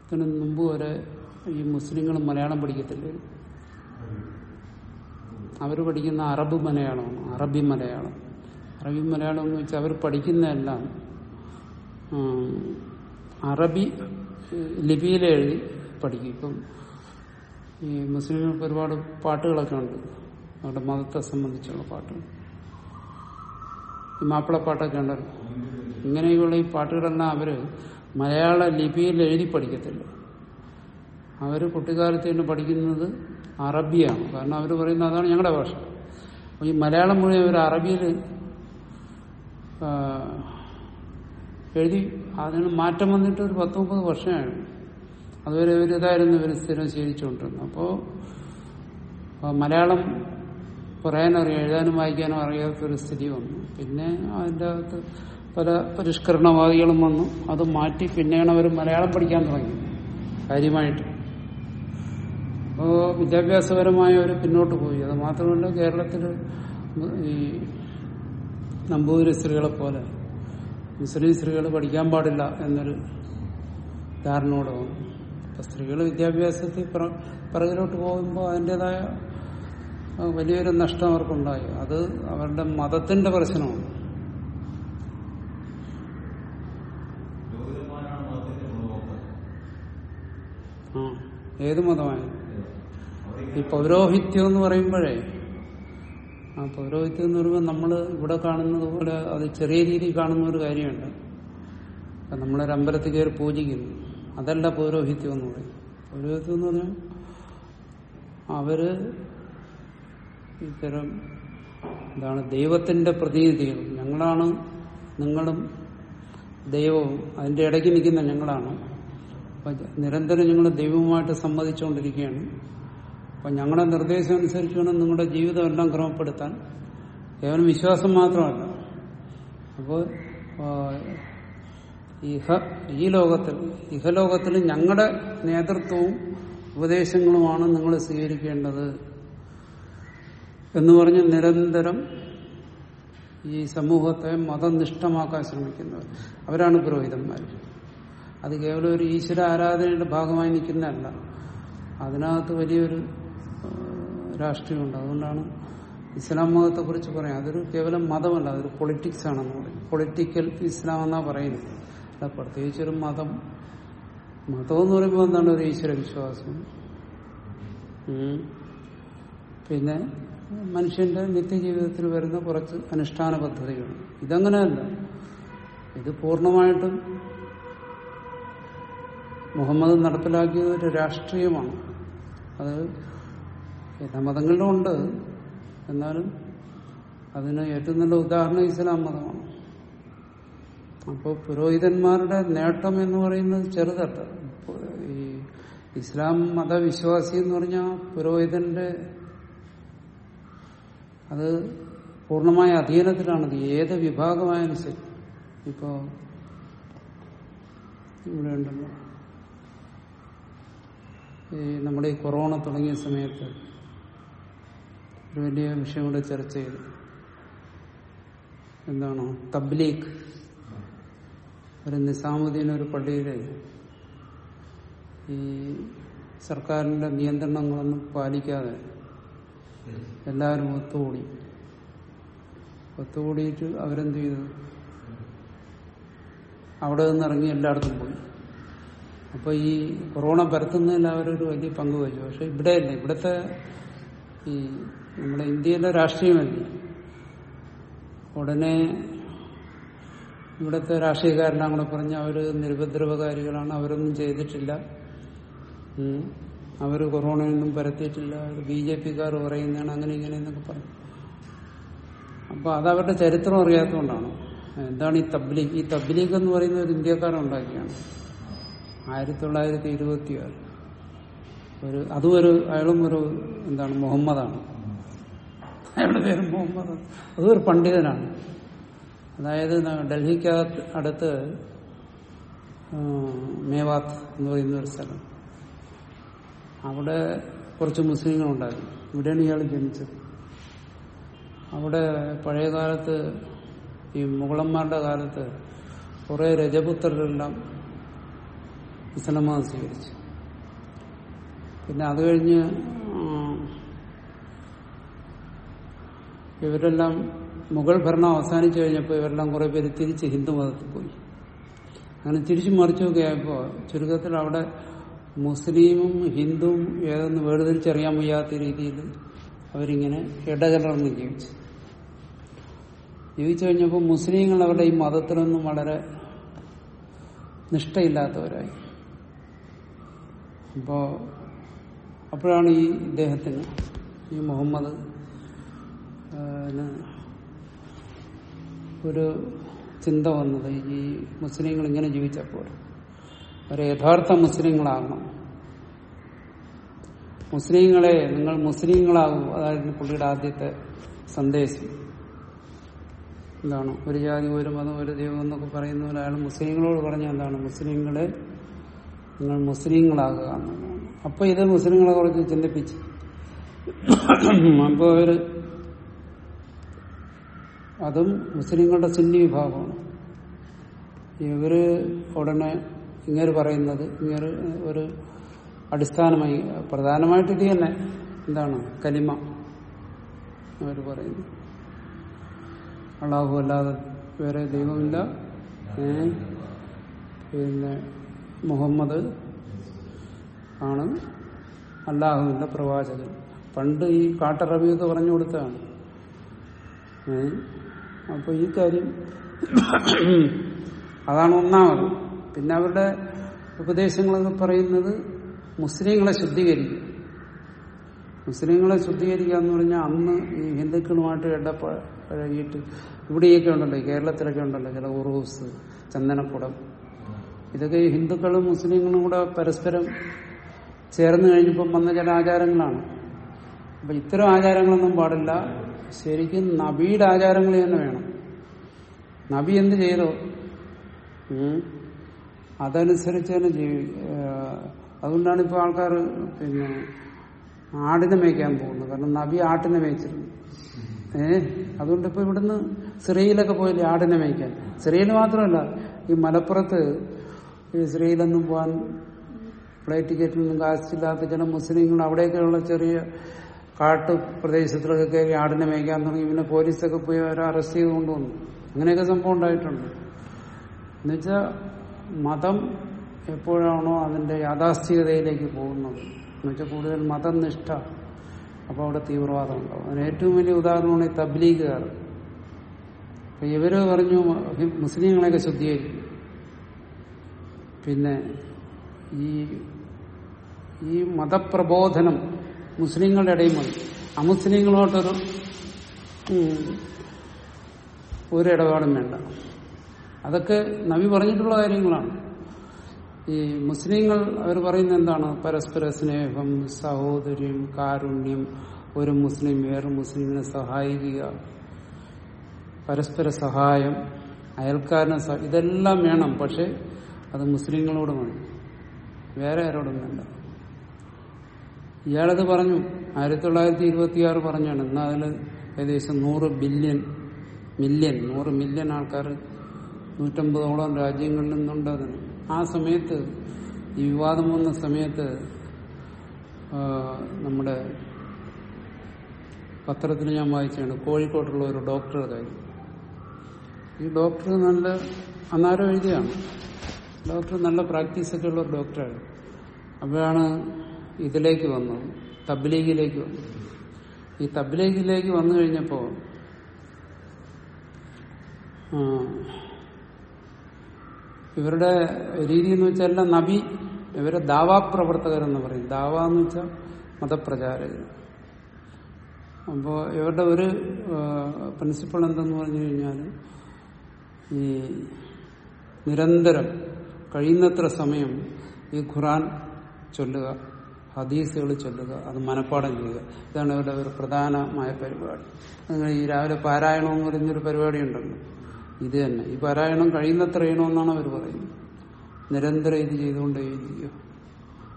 ഇതിനു മുമ്പ് വരെ ഈ മുസ്ലിങ്ങൾ മലയാളം പഠിക്കത്തില്ലേ അവർ പഠിക്കുന്ന അറബ് മലയാളമാണ് അറബി മലയാളം അറബി മലയാളം എന്ന് വെച്ചാൽ അവർ പഠിക്കുന്നതെല്ലാം ഉം, അറബി ഏഹ്, ലിപിയിൽ എഴുതി പഠിക്കും ഇപ്പം ഈ മുസ്ലിങ്ങൾക്ക് ഒരുപാട് പാട്ടുകളൊക്കെ ഉണ്ട് അവരുടെ മതത്തെ സംബന്ധിച്ചുള്ള പാട്ടുകൾ ഈ മാപ്പിളപ്പാട്ടൊക്കെ ഉണ്ടല്ലോ ഇങ്ങനെയുള്ള ഈ പാട്ടുകളെല്ലാം അവര് മലയാള ലിപിയിൽ എഴുതി പഠിക്കത്തില്ല അവർ കുട്ടിക്കാലത്ത് തന്നെ പഠിക്കുന്നത് അറബിയാണ് കാരണം അവർ പറയുന്നത് അതാണ് ഞങ്ങളുടെ ഭാഷ അപ്പൊ ഈ മലയാളം മുഴുവൻ അവർ അറബിയിൽ ആ, എഴുതി അതിന് മാറ്റം വന്നിട്ട് ഒരു പത്ത് മുപ്പത് വർഷമായി അതുവരെ ഒരു ഇതായിരുന്നു ഇവർ സ്ഥിരം ശീലിച്ചുകൊണ്ടിരുന്നത് അപ്പോൾ മലയാളം പറയാനറിയാം എഴുതാനും വായിക്കാനും അറിയാത്തൊരു സ്ഥിതി വന്നു പിന്നെ അതിൻ്റെ അകത്ത് പല പരിഷ്കരണവാദികളും വന്നു അത് മാറ്റി പിന്നെയാണ് അവർ മലയാളം പഠിക്കാൻ തുടങ്ങി കാര്യമായിട്ട് അപ്പോൾ വിദ്യാഭ്യാസപരമായ ഒരു പിന്നോട്ട് പോയി അത് മാത്രമല്ല കേരളത്തിൽ ഈ നമ്പൂതിരി സ്ത്രീകളെ പോലെ മുസ്ലിം സ്ത്രീകൾ പഠിക്കാൻ പാടില്ല എന്നൊരു ധാരണയോടെ വന്നു അപ്പൊ സ്ത്രീകൾ വിദ്യാഭ്യാസത്തിൽ പിറ- പിറകിലോട്ട് പോകുമ്പോൾ അതിൻ്റെതായ ആ, വലിയൊരു നഷ്ടം അവർക്കുണ്ടായി അത് അവരുടെ മതത്തിന്റെ പ്രശ്നമാണ് ജ്യോതിർമാരാണ് മതത്തിന്റെ ഉപഭോക്താക്കൾ ആ ഏത് മതമായാലും ഈ പൗരോഹിത്യം എന്ന് പറയുമ്പോഴേ ആ പൗരോഹിത്യം എന്ന് പറയുമ്പോൾ നമ്മൾ ഇവിടെ കാണുന്നത് പോലെ അത് ചെറിയ രീതിയിൽ കാണുന്ന ഒരു കാര്യമുണ്ട് ഇപ്പൊ നമ്മളൊരു അമ്പലത്തിൽ കയറി പൂജിക്കുന്നു അതല്ല പൗരോഹിത്യം എന്ന് പറയും പൗരോഹിത്യം എന്ന് പറഞ്ഞാൽ അവര് ഇത്തരം എന്താണ് ദൈവത്തിന്റെ പ്രതിനിധികൾ ഞങ്ങളാണ് നിങ്ങളും ദൈവവും അതിന്റെ ഇടയ്ക്ക് നിൽക്കുന്ന ഞങ്ങളാണ് അപ്പൊ നിരന്തരം ഞങ്ങൾ ദൈവവുമായിട്ട് സംവദിച്ചുകൊണ്ടിരിക്കുകയാണ് അപ്പൊ ഞങ്ങളുടെ നിർദ്ദേശം അനുസരിച്ച് വേണം നിങ്ങളുടെ ജീവിതം എല്ലാം ക്രമപ്പെടുത്താൻ കേവലം വിശ്വാസം മാത്രമല്ല അപ്പോൾ ഇഹ ഈ ലോകത്തിൽ ഇഹലോകത്തിൽ ഞങ്ങളുടെ നേതൃത്വവും ഉപദേശങ്ങളുമാണ് നിങ്ങൾ സ്വീകരിക്കേണ്ടത് എന്ന് പറഞ്ഞ് നിരന്തരം ഈ സമൂഹത്തെ മതനിഷ്ഠമാക്കാൻ ശ്രമിക്കുന്നവർ അവരാണ് പുരോഹിതന്മാർ അത് കേവലം ഒരു ഈശ്വര ആരാധനയുടെ ഭാഗമായി നിൽക്കുന്നതല്ല അതിനകത്ത് വലിയൊരു ആ, രാഷ്ട്രീയമുണ്ട് അതുകൊണ്ടാണ് ഇസ്ലാം മതത്തെ കുറിച്ച് പറയാം അതൊരു കേവലം മതമല്ല അതൊരു പൊളിറ്റിക്സ് ആണെന്ന് പറയും പൊളിറ്റിക്കൽ ഇസ്ലാം എന്നാ പറയുന്നത് അല്ല പ്രത്യേകിച്ചൊരു മതം മതം എന്ന് പറയുമ്പോൾ എന്താണ് ഒരു ഈശ്വര വിശ്വാസം ഉം. പിന്നെ മനുഷ്യന്റെ നിത്യജീവിതത്തിൽ വരുന്ന കുറച്ച് അനുഷ്ഠാന പദ്ധതികൾ ഇതങ്ങനെയല്ല ഇത് പൂർണ്ണമായിട്ടും മുഹമ്മദ് നടപ്പിലാക്കിയത് ഒരു രാഷ്ട്രീയമാണ് അത് എല്ലാ മതങ്ങളിലും ഉണ്ട് എന്നാലും അതിന് ഏറ്റവും നല്ല ഉദാഹരണം ഇസ്ലാം മതമാണ് അപ്പോൾ പുരോഹിതന്മാരുടെ നേട്ടം എന്ന് പറയുന്നത് ചെറുതല്ല ഇപ്പൊ ഈ ഇസ്ലാം മതവിശ്വാസി എന്ന് പറഞ്ഞാൽ പുരോഹിതന്റെ അത് പൂർണ്ണമായ അധീനത്തിലാണത് ഏത് വിഭാഗമായാലും ശരി ഇപ്പോ ഇവിടെ ഉണ്ടല്ലോ ഈ നമ്മുടെ ഈ കൊറോണ തുടങ്ങിയ സമയത്ത് ഒരു വലിയ വിഷയം കൂടെ ചർച്ച ചെയ്തു എന്താണ് തബ്ലീഗ് ഒരു നിസാമുദ്ദീൻ ഒരു പള്ളിയിൽ ഈ സർക്കാരിന്റെ നിയന്ത്രണങ്ങളൊന്നും പാലിക്കാതെ എല്ലാവരും ഒത്തുകൂടി ഒത്തുകൂടിയിട്ട് അവരെന്ത് ചെയ്തു അവിടെ നിന്ന് ഇറങ്ങി എല്ലായിടത്തും പോയി അപ്പൊ ഈ കൊറോണ പരത്തുന്നതിൽ അവരൊരു വലിയ പങ്ക് വഹിച്ചു പക്ഷെ ഇവിടെയല്ല ഇവിടുത്തെ ഈ നമ്മുടെ ഇന്ത്യയിലെ രാഷ്ട്രീയമല്ലേ ഉടനെ ഇവിടുത്തെ രാഷ്ട്രീയക്കാരെല്ലാം കൂടെ പറഞ്ഞ് അവര് നിരുപദ്രവകാരികളാണ് അവരൊന്നും ചെയ്തിട്ടില്ല ഉം. അവര് കൊറോണയൊന്നും പരത്തിയിട്ടില്ല ബി ജെ പിക്കാർ പറയുന്നതാണ് അങ്ങനെ ഇങ്ങനെ എന്നൊക്കെ പറഞ്ഞു അപ്പൊ അതവരുടെ ചരിത്രം അറിയാത്തതുകൊണ്ടാണ് എന്താണ് ഈ തബ്ലീഗ് ഈ തബ്ലീഗ് എന്ന് പറയുന്ന ഒരു ഇന്ത്യക്കാരൻ ഉണ്ടാക്കിയാണ് ആയിരത്തി തൊള്ളായിരത്തി ഇരുപത്തി ആറ് ഒരു അതും ഒരു അയാളും ഒരു എന്താണ് മുഹമ്മദാണ് അയാളുടെ പേര് മുഹമ്മദ് അതും ഒരു പണ്ഡിതനാണ് അതായത് ന- ഡൽഹിക്കകത്ത് അടുത്ത് ആ, മേവാത്ത് എന്ന് പറയുന്ന ഒരു സ്ഥലം അവിടെ കുറച്ച് മുസ്ലിങ്ങളുണ്ടായിരുന്നു ഇവിടെയാണ് ഇയാൾ ജനിച്ചത് അവിടെ പഴയ കാലത്ത് ഈ മുഗളന്മാരുടെ കാലത്ത് കുറെ രജപുത്രരെല്ലാം ഇസ്ലാം മതം സ്വീകരിച്ചു പിന്നെ അത് കഴിഞ്ഞ് ആ, ഇവരെല്ലാം മുഗൾ ഭരണം അവസാനിച്ചു കഴിഞ്ഞപ്പോൾ ഇവരെല്ലാം കുറെ പേര് തിരിച്ച് ഹിന്ദു മതത്തിൽ പോയി അങ്ങനെ തിരിച്ചു മറിച്ചൊക്കെ ആയപ്പോൾ ചുരുക്കത്തിൽ അവിടെ മുസ്ലിമും ഹിന്ദുവും ഏതെന്ന് വേർതിരിച്ചറിയാൻ വയ്യാത്ത രീതിയിൽ അവരിങ്ങനെ ഇടകലർന്ന് ജീവിച്ചു ജീവിച്ചു കഴിഞ്ഞപ്പോൾ മുസ്ലിങ്ങൾ അവരുടെ ഈ മതത്തിലൊന്നും വളരെ നിഷ്ഠയില്ലാത്തവരായി അപ്പോൾ അപ്പോഴാണ് ഈ ഇദ്ദേഹത്തിന് ഈ മുഹമ്മദ് ആ, ന് ഒരു ചിന്ത വന്നത് ഈ മുസ്ലിങ്ങൾ ഇങ്ങനെ ജീവിച്ചപ്പോൾ ഒരു യഥാർത്ഥ മുസ്ലിങ്ങളാകണം മുസ്ലിങ്ങളെ നിങ്ങൾ മുസ്ലിങ്ങളാകൂ അതായിരുന്നു പുള്ളിയുടെ ആദ്യത്തെ സന്ദേശം എന്താണ് ഒരു ജാതി ഒരു മതം ഒരു ദൈവം എന്നൊക്കെ പറയുന്ന പോലെ അയാൾ മുസ്ലിങ്ങളോട് പറഞ്ഞ എന്താണ് മുസ്ലിങ്ങളെ നിങ്ങൾ മുസ്ലിങ്ങളാകുക എന്നുള്ളതാണ് അപ്പൊ ഇത് മുസ്ലിങ്ങളെ കുറിച്ച് ചിന്തിപ്പിച്ചു അപ്പൊ അവര് അതും മുസ്ലിങ്ങളുടെ സുന്നി വിഭാഗമാണ് ഇവര് ഉടനെ ഇങ്ങനെ പറയുന്നത് ഇങ്ങനെ ഒരു അടിസ്ഥാനമായി പ്രധാനമായിട്ട് ഇത് തന്നെ എന്താണ് കലിമ അവർ പറയുന്നു അള്ളാഹു അല്ലാതെ വേറെ ദൈവമില്ല ഏ? പിന്നെ മുഹമ്മദ് ആണ് അള്ളാഹുവിന്റെ പ്രവാചകൻ പണ്ട് ഈ കാട്ടറബിയൊക്കെ പറഞ്ഞു കൊടുത്തതാണ് ഏ? അപ്പൊ ഈ കാര്യം അതാണ് ഒന്നാമത് പിന്നെ അവരുടെ ഉപദേശങ്ങളെന്ന് പറയുന്നത് മുസ്ലിങ്ങളെ ശുദ്ധീകരിക്കും മുസ്ലിങ്ങളെ ശുദ്ധീകരിക്കുക എന്ന് പറഞ്ഞാൽ അന്ന് ഈ ഹിന്ദുക്കളുമായിട്ട് ഇടപഴകിയിട്ട് ഇവിടെയൊക്കെ ഉണ്ടല്ലോ ഈ കേരളത്തിലൊക്കെ ഉണ്ടല്ലോ ചില ഉറൂസ് ചന്ദനക്കുടം ഇതൊക്കെ ഈ ഹിന്ദുക്കളും മുസ്ലിങ്ങളും കൂടെ പരസ്പരം ചേർന്ന് കഴിഞ്ഞപ്പം വന്ന ചില ആചാരങ്ങളാണ് അപ്പൊ ഇത്തരം ആചാരങ്ങളൊന്നും പാടില്ല ശരിക്കും നബിയുടെ ആചാരങ്ങൾ തന്നെ വേണം നബി എന്ത് ചെയ്തോ ഉം, അതനുസരിച്ച് തന്നെ ജീവി ഏഹ്, അതുകൊണ്ടാണ് ഇപ്പോൾ ആൾക്കാർ പിന്നെ ആടിനെ മേയ്ക്കാൻ പോകുന്നത് കാരണം നബി ആട്ടിനെ മേയ്ച്ചിരുന്നു ഏ അതുകൊണ്ട് ഇപ്പൊ ഇവിടുന്ന് സിറിയയിലൊക്കെ പോയില്ലേ ആടിനെ മേയ്ക്കാൻ സിറിയയിൽ മാത്രമല്ല ഈ മലപ്പുറത്ത് ഈ സിറിയയിലൊന്നും പോകാൻ ഫ്ലൈറ്റ് ടിക്കറ്റിനൊന്നും കാശില്ലാത്ത ചില മുസ്ലിങ്ങൾ അവിടെയൊക്കെയുള്ള ചെറിയ കാട്ടു പ്രദേശത്തിലൊക്കെ കയറി ആടിനെ മേയ്ക്കാൻ തുടങ്ങി പിന്നെ പോലീസൊക്കെ പോയി അവരെ അറസ്റ്റ് ചെയ്ത് കൊണ്ടുവന്നു അങ്ങനെയൊക്കെ സംഭവം ഉണ്ടായിട്ടുണ്ട് എന്നുവെച്ചാൽ മതം എപ്പോഴാണോ അതിന്റെ യാഥാസ്ഥികതയിലേക്ക് പോകുന്നത് എന്നുവെച്ചാൽ കൂടുതൽ മതനിഷ്ഠ അപ്പോൾ അവിടെ തീവ്രവാദം ഉണ്ടാവും അതിന് ഏറ്റവും വലിയ ഉദാഹരണമാണ് ഈ തബ്ലീഗുകാർ അപ്പൊ ഇവര് പറഞ്ഞു ഹി- മുസ്ലിങ്ങളെയൊക്കെ ശുദ്ധീകരിക്കും പിന്നെ ഈ ഈ മതപ്രബോധനം മുസ്ലിങ്ങളുടെ ഇടയിൽ മതി അമുസ്ലിങ്ങളോട്ടൊരു ഉം, ഒരു ഇടപാടും വേണ്ട അതൊക്കെ നബി പറഞ്ഞിട്ടുള്ള കാര്യങ്ങളാണ് ഈ മുസ്ലിങ്ങൾ അവർ പറയുന്നത് എന്താണ് പരസ്പര സ്നേഹം സഹോദര്യം കാരുണ്യം ഒരു മുസ്ലിം വേറെ മുസ്ലിമിനെ സഹായിക്കുക പരസ്പര സഹായം അയൽക്കാരനെ സഹ- ഇതെല്ലാം വേണം പക്ഷെ അത് മുസ്ലിങ്ങളോട് മതി വേറെ ആരോടും വേണ്ട ഇയാളത് പറഞ്ഞു ആയിരത്തി തൊള്ളായിരത്തി ഇരുപത്തിയാറ് പറഞ്ഞാണ് എന്നാൽ അതിൽ ഏകദേശം നൂറ് ബില്യൺ മില്യൺ നൂറ് മില്യൺ ആൾക്കാർ നൂറ്റമ്പതോളം രാജ്യങ്ങളിൽ നിന്നുണ്ട് അതിന് ആ സമയത്ത് ഈ വിവാദം വന്ന സമയത്ത് ആ, നമ്മുടെ പത്രത്തിൽ ഞാൻ വായിച്ചാണ് കോഴിക്കോട്ടുള്ള ഒരു ഡോക്ടറുടെ കാര്യം ഈ ഡോക്ടർ നല്ല അന്നാരം എഴുതിയാണ് ഡോക്ടർ നല്ല പ്രാക്ടീസൊക്കെ ഉള്ള ഒരു ഡോക്ടറാണ് അപ്പോഴാണ് ഇതിലേക്ക് വന്നത് തബ്ലീഗിലേക്ക് വന്നത് ഈ തബ്ലീഗിലേക്ക് വന്നു കഴിഞ്ഞപ്പോൾ ആ, ഇവരുടെ രീതി എന്ന് വെച്ചാൽ എല്ലാം നബി ഇവരെ ദാവാപ്രവർത്തകരെന്ന് പറയും ദാവ എന്ന് വെച്ചാൽ മതപ്രചാരകർ അപ്പോൾ ഇവരുടെ ഒരു പ്രിൻസിപ്പൾ എന്തെന്ന് പറഞ്ഞു കഴിഞ്ഞാൽ ഈ നിരന്തരം കഴിയുന്നത്ര സമയം ഈ ഖുറാൻ ചൊല്ലുക ഹദീസുകൾ ചൊല്ലുക അത് മനഃപ്പാടം ചെയ്യുക ഇതാണ് ഇവരുടെ ഒരു പ്രധാനമായ പരിപാടി നിങ്ങൾ ഈ രാവിലെ പാരായണം എന്ന് പറയുന്നൊരു പരിപാടി ഉണ്ടല്ലോ ഇത് തന്നെ ഈ പാരായണം കഴിയുന്നത്ര ചെയ്യണമെന്നാണ് അവർ പറയുന്നത് നിരന്തരം ഇത് ചെയ്തുകൊണ്ടേയിരിക്കുക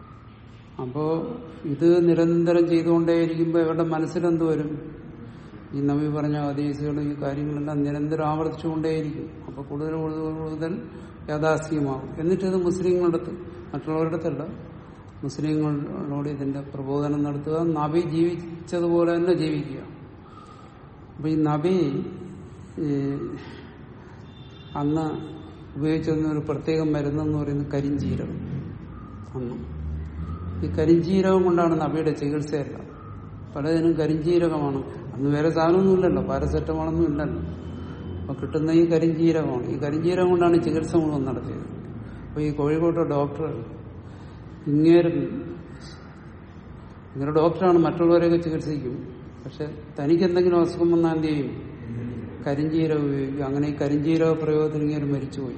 അപ്പോ ഇത് നിരന്തരം ചെയ്തുകൊണ്ടേയിരിക്കുമ്പോൾ ഇവരുടെ മനസ്സിലെന്ത് വരും ഈ നബി പറഞ്ഞ ഹദീസുകൾ ഈ കാര്യങ്ങളെല്ലാം നിരന്തരം ആവർത്തിച്ചുകൊണ്ടേയിരിക്കും അപ്പൊ കൂടുതൽ കൂടുതൽ കൂടുതൽ യാഥാസ്ഥികമാകും എന്നിട്ട് ഇത് മുസ്ലിങ്ങളുടെ അടുത്ത് മറ്റുള്ളവരുടെ അടുത്തല്ല മുസ്ലിങ്ങളോട് ഇതിന്റെ പ്രബോധനം നടത്തുക നബി ജീവിച്ചതുപോലെ തന്നെ ജീവിക്കുക അപ്പൊ ഈ നബി ഈ അന്ന് ഉപയോഗിച്ചിരുന്ന ഒരു പ്രത്യേക മരുന്നെന്ന് പറയുന്നത് കരിഞ്ചീരകം അന്ന് ഈ കരിഞ്ചീരകം കൊണ്ടാണ് നബിയുടെ ചികിത്സയല്ല പലതിനും കരിഞ്ചീരകമാണ് അന്ന് വേറെ സാധനമൊന്നുമില്ലല്ലോ പാരസെറ്റമോളൊന്നും ഇല്ലല്ലോ അപ്പൊ കിട്ടുന്ന ഈ കരിഞ്ചീരകമാണ് ഈ കരിഞ്ചീരകം കൊണ്ടാണ് ചികിത്സ മുഴുവൻ നടത്തിയത് അപ്പൊ ഈ കോഴിക്കോട്ടെ ഡോക്ടർ ഇങ്ങേരും ഇങ്ങനെ ഡോക്ടറാണ് മറ്റുള്ളവരെയൊക്കെ ചികിത്സിക്കും പക്ഷെ തനിക്ക് എന്തെങ്കിലും അസുഖം വന്നാൽ എന്ത് ചെയ്യും കരിഞ്ചീരകം ഉപയോഗിക്കും അങ്ങനെ ഈ കരിഞ്ചീരക പ്രയോഗത്തിന് ഇങ്ങനെ മരിച്ചുപോയി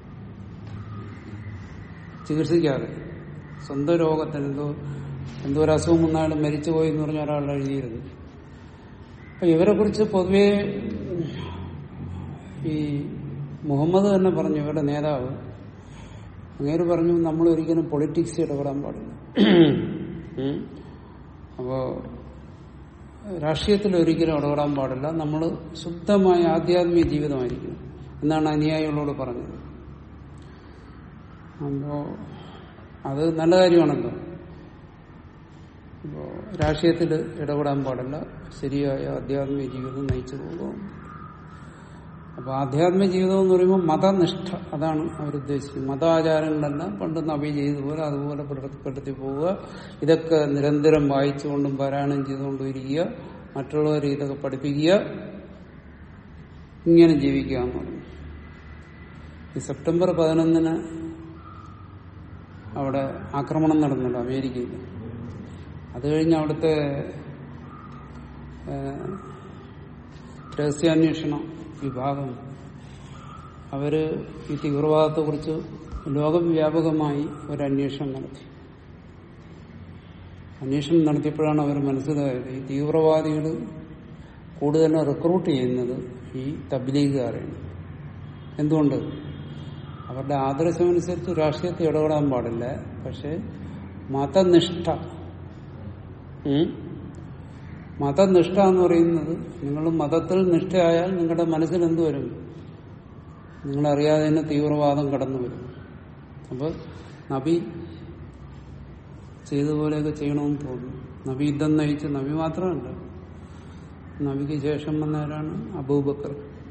ചികിത്സിക്കാതെ സ്വന്തം രോഗത്തിന് എന്തോ എന്തോ ഒരു അസുഖം വന്നാലും മരിച്ചുപോയി എന്ന് പറഞ്ഞ ഒരാൾ എഴുതിയിരുന്നു അപ്പൊ ഇവരെ കുറിച്ച് പൊതുവെ ഈ മുഹമ്മദ് തന്നെ പറഞ്ഞു ഇവരുടെ നേതാവ് അങ്ങേര് പറഞ്ഞു നമ്മൾ ഒരിക്കലും പൊളിറ്റിക്സ് ഇടപെടാൻ പാടില്ല ഉം. അപ്പോ രാഷ്ട്രീയത്തിൽ ഒരിക്കലും ഇടപെടാൻ പാടില്ല നമ്മൾ ശുദ്ധമായ ആധ്യാത്മിക ജീവിതമായിരിക്കണം എന്നാണ് അനുയായികളോട് പറഞ്ഞത് അപ്പോ അത് നല്ല കാര്യമാണല്ലോ അപ്പോ രാഷ്ട്രീയത്തിൽ ഇടപെടാൻ പാടില്ല ശരിയായ ആധ്യാത്മിക ജീവിതം നയിച്ചു പോകും അപ്പൊ ആധ്യാത്മിക ജീവിതം എന്ന് പറയുമ്പോൾ മതനിഷ്ഠ അതാണ് അവരുദ്ദേശിച്ചത് മതാചാരങ്ങളെല്ലാം പണ്ട് നബി ചെയ്തതുപോലെ അതുപോലെ പ്രവർത്തിപ്പെടുത്തി പോവുക ഇതൊക്കെ നിരന്തരം വായിച്ചുകൊണ്ടും പാരായണം ചെയ്തുകൊണ്ടും ഇരിക്കുക മറ്റുള്ളവരെ ഇതൊക്കെ പഠിപ്പിക്കുക ഇങ്ങനെ ജീവിക്കുക എന്ന് പറഞ്ഞു ഈ സെപ്റ്റംബർ പതിനൊന്നിന് അവിടെ ആക്രമണം നടന്നുണ്ട് അമേരിക്കയിൽ അത് കഴിഞ്ഞ് അവിടുത്തെ ഏഹ്, രഹസ്യാന്വേഷണ വിഭാഗം അവര് ഈ തീവ്രവാദത്തെ കുറിച്ച് ലോകവ്യാപകമായി ഒരു അന്വേഷണം നടത്തി അന്വേഷണം നടത്തിയപ്പോഴാണ് അവർ മനസ്സിലായത് ഈ തീവ്രവാദികൾ കൂടുതലും റിക്രൂട്ട് ചെയ്യുന്നത് ഈ തബ്ലീഗുകാരെയാണ് എന്തുകൊണ്ട് അവരുടെ ആദർശമനുസരിച്ച് രാഷ്ട്രീയത്തിൽ ഇടപെടാൻ പാടില്ല പക്ഷെ മതനിഷ്ഠ ഉം? മതനിഷ്ഠ എന്ന് പറയുന്നത് നിങ്ങൾ മതത്തിൽ നിഷ്ഠയായാൽ നിങ്ങളുടെ മനസ്സിൽ എന്ത് വരും നിങ്ങളറിയാതെ തന്നെ തീവ്രവാദം കടന്നു വരും അപ്പോൾ നബി ചെയ്തതുപോലെയൊക്കെ ചെയ്യണമെന്ന് തോന്നുന്നു നബി യുദ്ധം നയിച്ച നബി മാത്രമല്ല നബിക്ക് ശേഷം വന്നവരാണ് അബൂബക്കർ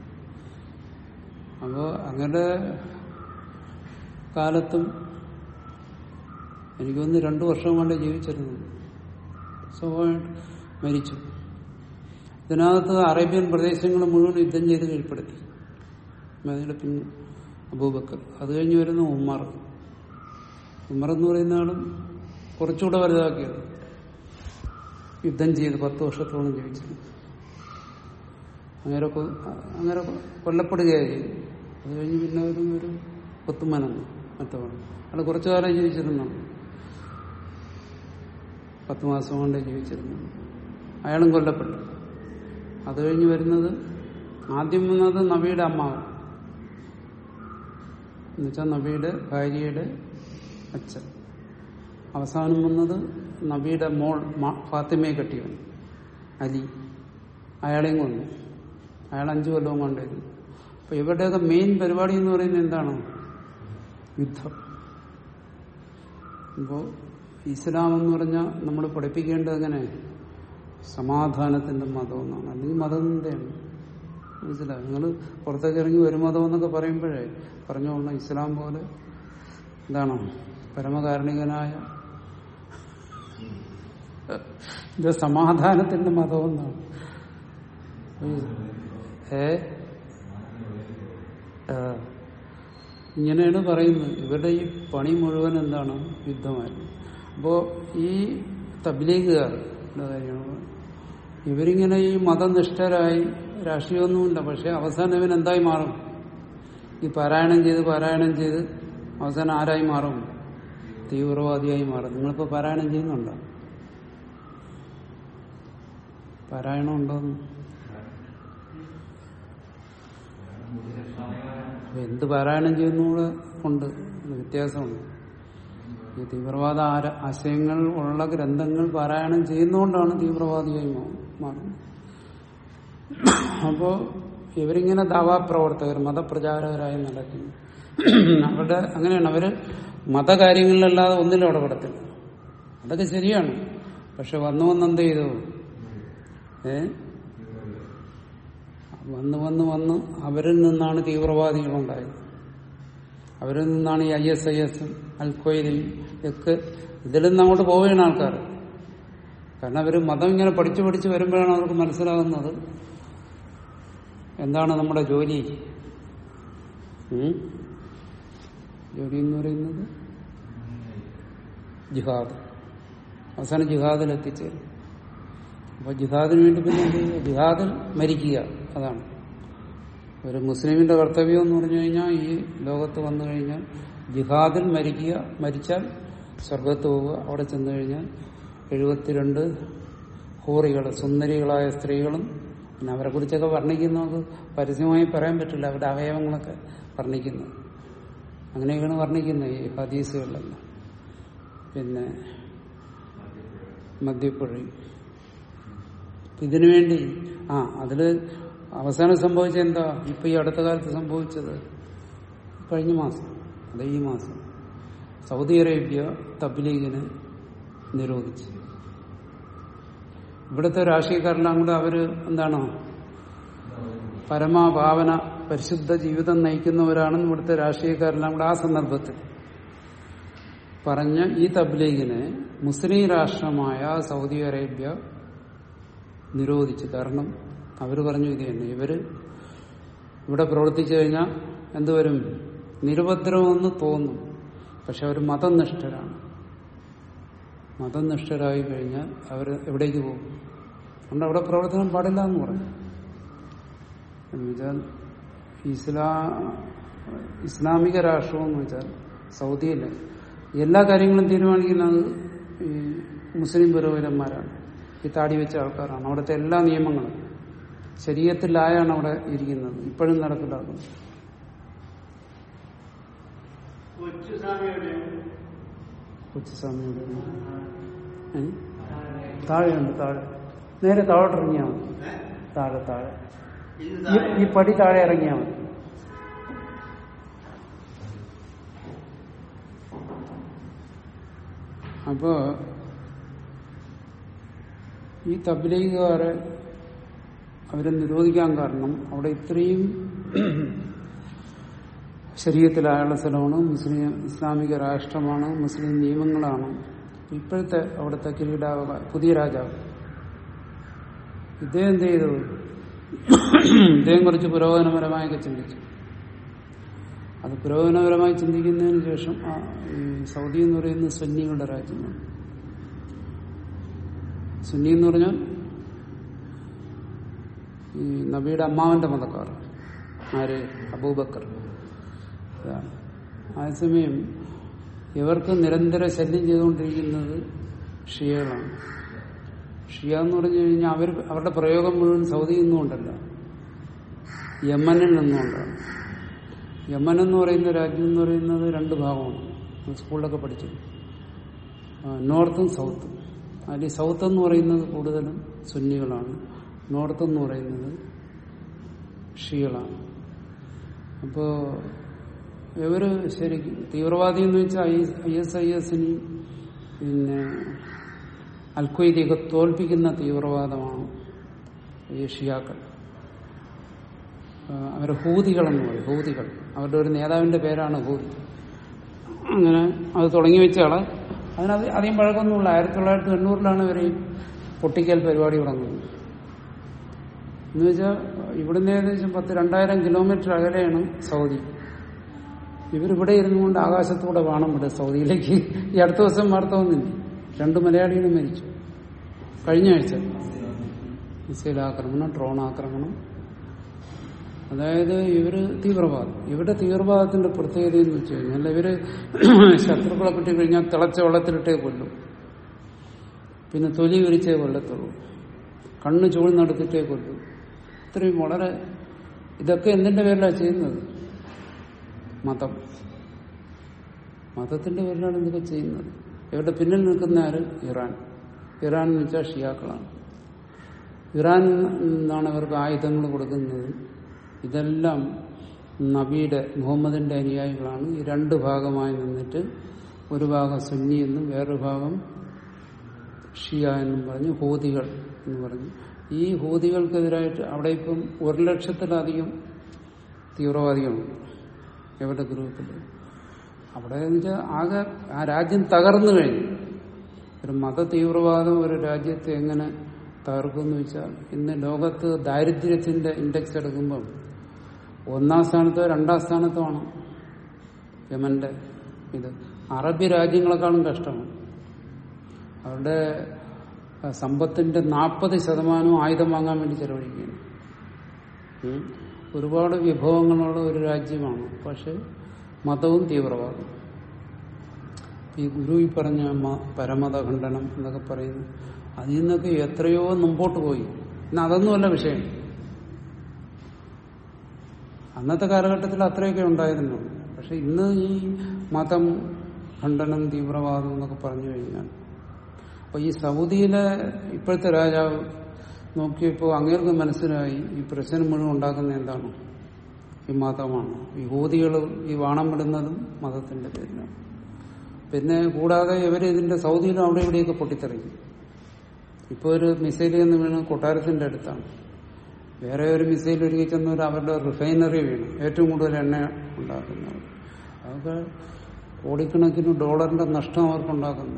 അപ്പോൾ അങ്ങനെ കാലത്തും എനിക്കൊന്ന് രണ്ടു വർഷം കൊണ്ട് ജീവിച്ചിരുന്നു സ്വാഭാവികമായിട്ട് മരിച്ചു ഇതിനകത്ത് അറേബ്യൻ പ്രദേശങ്ങൾ മുഴുവൻ യുദ്ധം ചെയ്ത് കീഴ്പ്പെടുത്തി അതിന്റെ പിന്നെ അബൂബക്കർ അത് കഴിഞ്ഞ് വരുന്ന ഉമ്മർ ഉമ്മർ എന്ന് പറയുന്ന ആളും കുറച്ചുകൂടെ വലുതാക്കിയത് യുദ്ധം ചെയ്ത് പത്ത് വർഷത്തോളം ജീവിച്ചു അങ്ങനെ കൊ- അങ്ങനെ കൊല്ലപ്പെടുകയായി ചെയ്തു അത് കഴിഞ്ഞ് പിന്നെ ഒരു ഒരു കൊത്തുമനെന്ന് മറ്റവണ് അയാൾ കുറച്ചു കാലം ജീവിച്ചിരുന്നു പത്ത് മാസം കൊണ്ട് ജീവിച്ചിരുന്നു അയാളും കൊല്ലപ്പെട്ടു അത് കഴിഞ്ഞ് വരുന്നത് ആദ്യം വന്നത് നബിയുടെ അമ്മാവൻ എന്നുവെച്ചാൽ നബിയുടെ ഭാര്യയുടെ അച്ഛൻ അവസാനം വന്നത് നബിയുടെ മോൾ മ- ഫാത്തിമയെ കെട്ടിയവൻ അലി അയാളെയും കൊന്നു അയാൾ അഞ്ചു കൊല്ലവും കൊണ്ടിരുന്നു അപ്പൊ ഇവരുടെയൊക്കെ മെയിൻ പരിപാടി എന്ന് പറയുന്നത് എന്താണ് യുദ്ധം അപ്പോ ഇസ്ലാം എന്ന് പറഞ്ഞാൽ നമ്മൾ പഠിപ്പിക്കേണ്ടത് എങ്ങനെ സമാധാനത്തിന്റെ മതം എന്നാണ് അല്ലെങ്കിൽ മതനിന്ദയാണ് മനസ്സിലായി നിങ്ങൾ പുറത്തേക്ക് ഇറങ്ങി ഒരു മതം എന്നൊക്കെ പറയുമ്പോഴേ പറഞ്ഞോളണം ഇസ്ലാം പോലെ എന്താണ് പരമകാരുണികനായ ഇത് സമാധാനത്തിന്റെ മതം എന്നാണ് ഏ ആ. ഇങ്ങനെയാണ് പറയുന്നത് ഇവരുടെ ഈ പണി മുഴുവൻ എന്താണ് യുദ്ധമായിരുന്നു അപ്പോ ഈ തബ്ലീഗുകാരുടെ കാര്യമാണ് ഇവരിങ്ങനെ ഈ മതനിഷ്ഠരായി രാഷ്ട്രീയമൊന്നുമില്ല പക്ഷെ അവസാനം ഇവൻ എന്തായി മാറും ഈ പാരായണം ചെയ്ത് പാരായണം ചെയ്ത് അവസാനം ആരായി മാറും തീവ്രവാദിയായി മാറും നിങ്ങളിപ്പോ പാരായണം ചെയ്യുന്നുണ്ടോ പാരായണം ഉണ്ടോന്ന് അപ്പൊ എന്ത് പാരായണം ചെയ്യുന്നൂടെ ഉണ്ട് വ്യത്യാസമുണ്ട് ഈ തീവ്രവാദ ആര- ആശയങ്ങൾ ഉള്ള ഗ്രന്ഥങ്ങൾ പാരായണം ചെയ്യുന്നതുകൊണ്ടാണ് തീവ്രവാദിയായി മാ- മാറുന്നത് അപ്പോ ഇവരിങ്ങനെ ദാവാപ്രവർത്തകർ മതപ്രചാരകരായി നടക്കുന്നു അവരുടെ അങ്ങനെയാണ് അവര് മതകാര്യങ്ങളിലല്ലാതെ ഒന്നിലും ഇടപെടത്തില്ല അതൊക്കെ ശരിയാണ് പക്ഷെ വന്നു വന്ന് എന്ത് ചെയ്തു ഏ വന്ന് വന്ന് വന്ന് അവരിൽ നിന്നാണ് തീവ്രവാദികളുണ്ടായത് അവരിൽ നിന്നാണ് ഈ ഐ എസ് ഐ എസും അൽ ഖ്വയ്ദയും ഒക്കെ ഇതിൽ നിന്ന് അങ്ങോട്ട് പോവുകയാണ് ആൾക്കാർ കാരണം അവർ മതം ഇങ്ങനെ പഠിച്ചു പഠിച്ച് വരുമ്പോഴാണ് അവർക്ക് മനസ്സിലാകുന്നത് എന്താണ് നമ്മുടെ ജോലി ഉം? ജോലി എന്ന് പറയുന്നത് ജിഹാദ് അവസാനം ജിഹാദിൽ എത്തിച്ചേരും അപ്പൊ ജിഹാദിന് വേണ്ടി പിന്നെ എന്ത് ചെയ്യുക? ജിഹാദിൽ മരിക്കുക അതാണ് ഒരു മുസ്ലിമിന്റെ കർത്തവ്യം എന്ന് പറഞ്ഞു കഴിഞ്ഞാൽ ഈ ലോകത്ത് വന്നു കഴിഞ്ഞാൽ ജിഹാദിൽ മരിക്കുക മരിച്ചാൽ സ്വർഗത്ത് പോവുക അവിടെ ചെന്നു കഴിഞ്ഞാൽ എഴുപത്തിരണ്ട് ഹോറികൾ സുന്ദരികളായ സ്ത്രീകളും പിന്നെ അവരെ കുറിച്ചൊക്കെ വർണ്ണിക്കുന്ന നമുക്ക് പരസ്യമായി പറയാൻ പറ്റില്ല അവരുടെ അവയവങ്ങളൊക്കെ വർണ്ണിക്കുന്നത് അങ്ങനെയൊക്കെയാണ് വർണ്ണിക്കുന്നത് ഈ ഹദീസുകളിലെല്ലാം പിന്നെ മദ്യപ്പുഴി ഇതിനു വേണ്ടി ആ അതില് അവസാനം സംഭവിച്ചത് എന്താ ഇപ്പൊ ഈ അടുത്ത കാലത്ത് സംഭവിച്ചത് കഴിഞ്ഞ മാസം അത് ഈ മാസം സൗദി അറേബ്യ തബ്ലീഗിനെ നിരോധിച്ചു ഇവിടുത്തെ രാഷ്ട്രീയക്കാരെല്ലാം കൂടെ അവര് എന്താണ് പരമഭാവന പരിശുദ്ധ ജീവിതം നയിക്കുന്നവരാണെന്ന് ഇവിടുത്തെ രാഷ്ട്രീയക്കാരെല്ലാം കൂടെ ആ സന്ദർഭത്തിൽ പറഞ്ഞ ഈ തബ്ലീഗിനെ മുസ്ലിം രാഷ്ട്രമായ സൗദി അറേബ്യ നിരോധിച്ചു കാരണം അവർ പറഞ്ഞു ഇത് തന്നെ ഇവര് ഇവിടെ പ്രവർത്തിച്ചു കഴിഞ്ഞാൽ എന്തുവരും നിരുപദ്രവമെന്ന് തോന്നും പക്ഷെ അവർ മതനിഷ്ഠരാണ് മതനിഷ്ഠരായി കഴിഞ്ഞാൽ അവർ എവിടേക്ക് പോകും അതുകൊണ്ട് അവിടെ പ്രവർത്തനം പാടില്ല എന്ന് പറഞ്ഞു എന്ന് വെച്ചാൽ ഇസ്ലാ ഇസ്ലാമിക രാഷ്ട്രം എന്ന് വെച്ചാൽ സൗദിയിലെ എല്ലാ കാര്യങ്ങളും തീരുമാനിക്കുന്നത് ഈ മുസ്ലിം പുരോഹിതന്മാരാണ് ഈ താടി വെച്ച ആൾക്കാരാണ് അവിടുത്തെ എല്ലാ നിയമങ്ങളും ശരീരത്തിലായാണ് അവിടെ ഇരിക്കുന്നത് ഇപ്പോഴും നടപ്പിലാക്കുന്നത് കൊച്ചുസ്വാമിയുടെ ഏ? താഴെയുണ്ട് താഴെ നേരെ താഴോട്ട് ഇറങ്ങിയാൽ മതി താഴെ താഴെ ഈ- ഈ പടി താഴെ ഇറങ്ങിയാൽ മതി അപ്പോ ഈ തബ്ലീഗുകാരെ അവരെ നിരോധിക്കാൻ കാരണം അവിടെ ഇത്രയും ശരീരത്തിലായുള്ള സ്ഥലമാണ് മുസ്ലിം ഇസ്ലാമിക രാഷ്ട്രമാണ് മുസ്ലിം നിയമങ്ങളാണ് ഇപ്പോഴത്തെ അവിടുത്തെ കിരീടാവക പുതിയ രാജാവ് ഇദ്ദേഹം എന്ത് ചെയ്തു ഇദ്ദേഹം കുറച്ച് പുരോഗമനപരമായൊക്കെ ചിന്തിച്ചു അത് പുരോഗമനപരമായി ചിന്തിക്കുന്നതിന് ശേഷം ആ, ഈ സൗദി എന്ന് പറയുന്നത് സുന്നികളുടെ രാജ്യമാണ് സുന്നി എന്ന് പറഞ്ഞാൽ ഈ നബിയുടെ അമ്മാവന്റെ മതക്കാർ ആര് അബൂബക്കർ ഇതാണ് അതേസമയം ഇവർക്ക് നിരന്തര ശല്യം ചെയ്തുകൊണ്ടിരിക്കുന്നത് ഷിയകളാണ് ഷിയ എന്ന് പറഞ്ഞു കഴിഞ്ഞാൽ അവർ അവരുടെ പ്രയോഗം മുഴുവൻ സൗദിയിൽ നിന്നുകൊണ്ടല്ല യമനിൽ നിന്നുകൊണ്ടാണ് യമൻ എന്ന് പറയുന്ന രാജ്യം എന്ന് പറയുന്നത് രണ്ട് ഭാഗമാണ് നമ്മൾ സ്കൂളിലൊക്കെ പഠിച്ചു നോർത്തും സൗത്തും അതിൽ സൗത്ത് എന്ന് പറയുന്നത് കൂടുതലും സുന്നികളാണ് നോർത്ത് എന്ന് പറയുന്നത് ഷികളാണ് അപ്പോ ഇവര് ശരിക്കും തീവ്രവാദി എന്ന് വെച്ചാൽ ഐ എസ് ഐ എസിനെയും പിന്നെ അൽഖ്വയ്ദിയൊക്കെ തോൽപ്പിക്കുന്ന തീവ്രവാദമാണ് ഈ ഷിയാക്കൾ അവർ ഹൂതികളെന്ന് പറയും ഹൂതികൾ അവരുടെ ഒരു നേതാവിന്റെ പേരാണ് ഹൂതി അങ്ങനെ അത് തുടങ്ങി വെച്ചാള് അതിനത് അധികം പഴക്കമൊന്നുമില്ല ആയിരത്തി തൊള്ളായിരത്തി തൊണ്ണൂറിലാണ് ഇവർ ഈ പൊട്ടിക്കൽ പരിപാടി തുടങ്ങുന്നത് എന്ന് വെച്ചാൽ ഇവിടുന്ന് ഏകദേശം പത്ത് രണ്ടായിരം കിലോമീറ്റർ അകലെയാണ് സൗദി ഇവരിവിടെ ഇരുന്നുകൊണ്ട് ആകാശത്തൂടെ വേണം ഇവിടെ സൗദിയിലേക്ക് ഈ അടുത്ത ദിവസം വാർത്ത വന്നില്ലേ രണ്ട് മലയാളികളും മരിച്ചു കഴിഞ്ഞ ആഴ്ച മിസൈൽ ആക്രമണം ഡ്രോൺ ആക്രമണം അതായത് ഇവര് തീവ്രവാദം ഇവരുടെ തീവ്രവാദത്തിന്റെ പ്രത്യേകത എന്ന് വെച്ച് കഴിഞ്ഞാൽ ഇവര് ശത്രുക്കളെ കിട്ടിക്കഴിഞ്ഞാൽ തിളച്ച വെള്ളത്തിലിട്ടേ കൊല്ലും പിന്നെ തൊലി വിരിച്ചേ കൊല്ലത്തുള്ളൂ കണ്ണ് ചൂഴ്ന്നെടുത്തിട്ടേ കൊല്ലും ഇത്രയും വളരെ ഇതൊക്കെ എന്തിന്റെ പേരിലാണ് ചെയ്യുന്നത് മതം മതത്തിന്റെ പേരിലാണ് ഇതൊക്കെ ചെയ്യുന്നത് ഇവരുടെ പിന്നിൽ നിൽക്കുന്ന ആര് ഇറാൻ ഇറാൻ എന്ന് വെച്ചാൽ ഷിയാക്കളാണ് ഇറാനിൽ നിന്നാണ് അവർക്ക് ആയുധങ്ങൾ കൊടുക്കുന്നത് ഇതെല്ലാം നബിയുടെ മുഹമ്മദിന്റെ അനുയായികളാണ് ഈ രണ്ട് ഭാഗമായി നിന്നിട്ട് ഒരു ഭാഗം സുന്നി എന്നും വേറൊരു ഭാഗം ഷിയ എന്നും പറഞ്ഞ് ഹൂതികൾ എന്ന് പറഞ്ഞു ഈ ഹൂതികൾക്കെതിരായിട്ട് അവിടെ ഇപ്പം ഒരു ലക്ഷത്തിലധികം തീവ്രവാദികളുണ്ട് എവിടെ ഗ്രൂപ്പിൽ അവിടെ എന്ന് വെച്ചാൽ ആകെ ആ രാജ്യം തകർന്നു കഴിഞ്ഞു ഒരു മത തീവ്രവാദം ഒരു രാജ്യത്തെ എങ്ങനെ തകർക്കുമെന്ന് വെച്ചാൽ ഇന്ന് ലോകത്ത് ദാരിദ്ര്യത്തിന്റെ ഇൻഡെക്സ് എടുക്കുമ്പോൾ ഒന്നാം സ്ഥാനത്തോ രണ്ടാം സ്ഥാനത്തോ ആണ് യമന്റെ ഇത് അറബി രാജ്യങ്ങളെക്കാളും കഷ്ടമാണ് അവരുടെ സമ്പത്തിന്റെ നാൽപ്പത് ശതമാനവും ആയുധം വാങ്ങാൻ വേണ്ടി ചെലവഴിക്കുകയാണ് ഉം. ഒരുപാട് വിഭവങ്ങളുള്ള ഒരു രാജ്യമാണ് പക്ഷെ മതവും തീവ്രവാദം ഈ ഗുരു ഈ പറഞ്ഞ മ- പരമത ഖണ്ഡനം എന്നൊക്കെ പറയുന്നു അതിൽ നിന്നൊക്കെ എത്രയോ മുമ്പോട്ട് പോയി ഇന്ന് അതൊന്നുമല്ല വിഷയം അന്നത്തെ കാലഘട്ടത്തിൽ അത്രയൊക്കെ ഉണ്ടായിരുന്നു പക്ഷെ ഇന്ന് ഈ മതം ഖണ്ഡനം തീവ്രവാദം എന്നൊക്കെ പറഞ്ഞു കഴിഞ്ഞാൽ അപ്പൊ ഈ സൗദിയിലെ ഇപ്പോഴത്തെ രാജാവ് നോക്കിയപ്പോൾ അങ്ങേർക്ക് മനസ്സിലായി ഈ പ്രശ്നം മുഴുവൻ ഉണ്ടാക്കുന്ന എന്താണ് ഈ മതമാണ് ഈ ഹൂതികൾ ഈ വാണം വിടുന്നതും മതത്തിന്റെ പേരിലാണ് പിന്നെ കൂടാതെ ഇവർ ഇതിന്റെ സൗദിയിലും അവിടെ ഇവിടെയൊക്കെ പൊട്ടിത്തെറിക്കും ഇപ്പോൾ ഒരു മിസൈൽ എന്ന് വീണ് കൊട്ടാരത്തിന്റെ അടുത്താണ് വേറെ ഒരു മിസൈൽ ഒരുക്കി ചെന്നവർ അവരുടെ റിഫൈനറി വീണു ഏറ്റവും കൂടുതൽ എണ്ണ ഉണ്ടാക്കുന്നവർ അതൊക്കെ കോടിക്കണക്കിന് ഡോളറിന്റെ നഷ്ടം അവർക്കുണ്ടാക്കുന്നു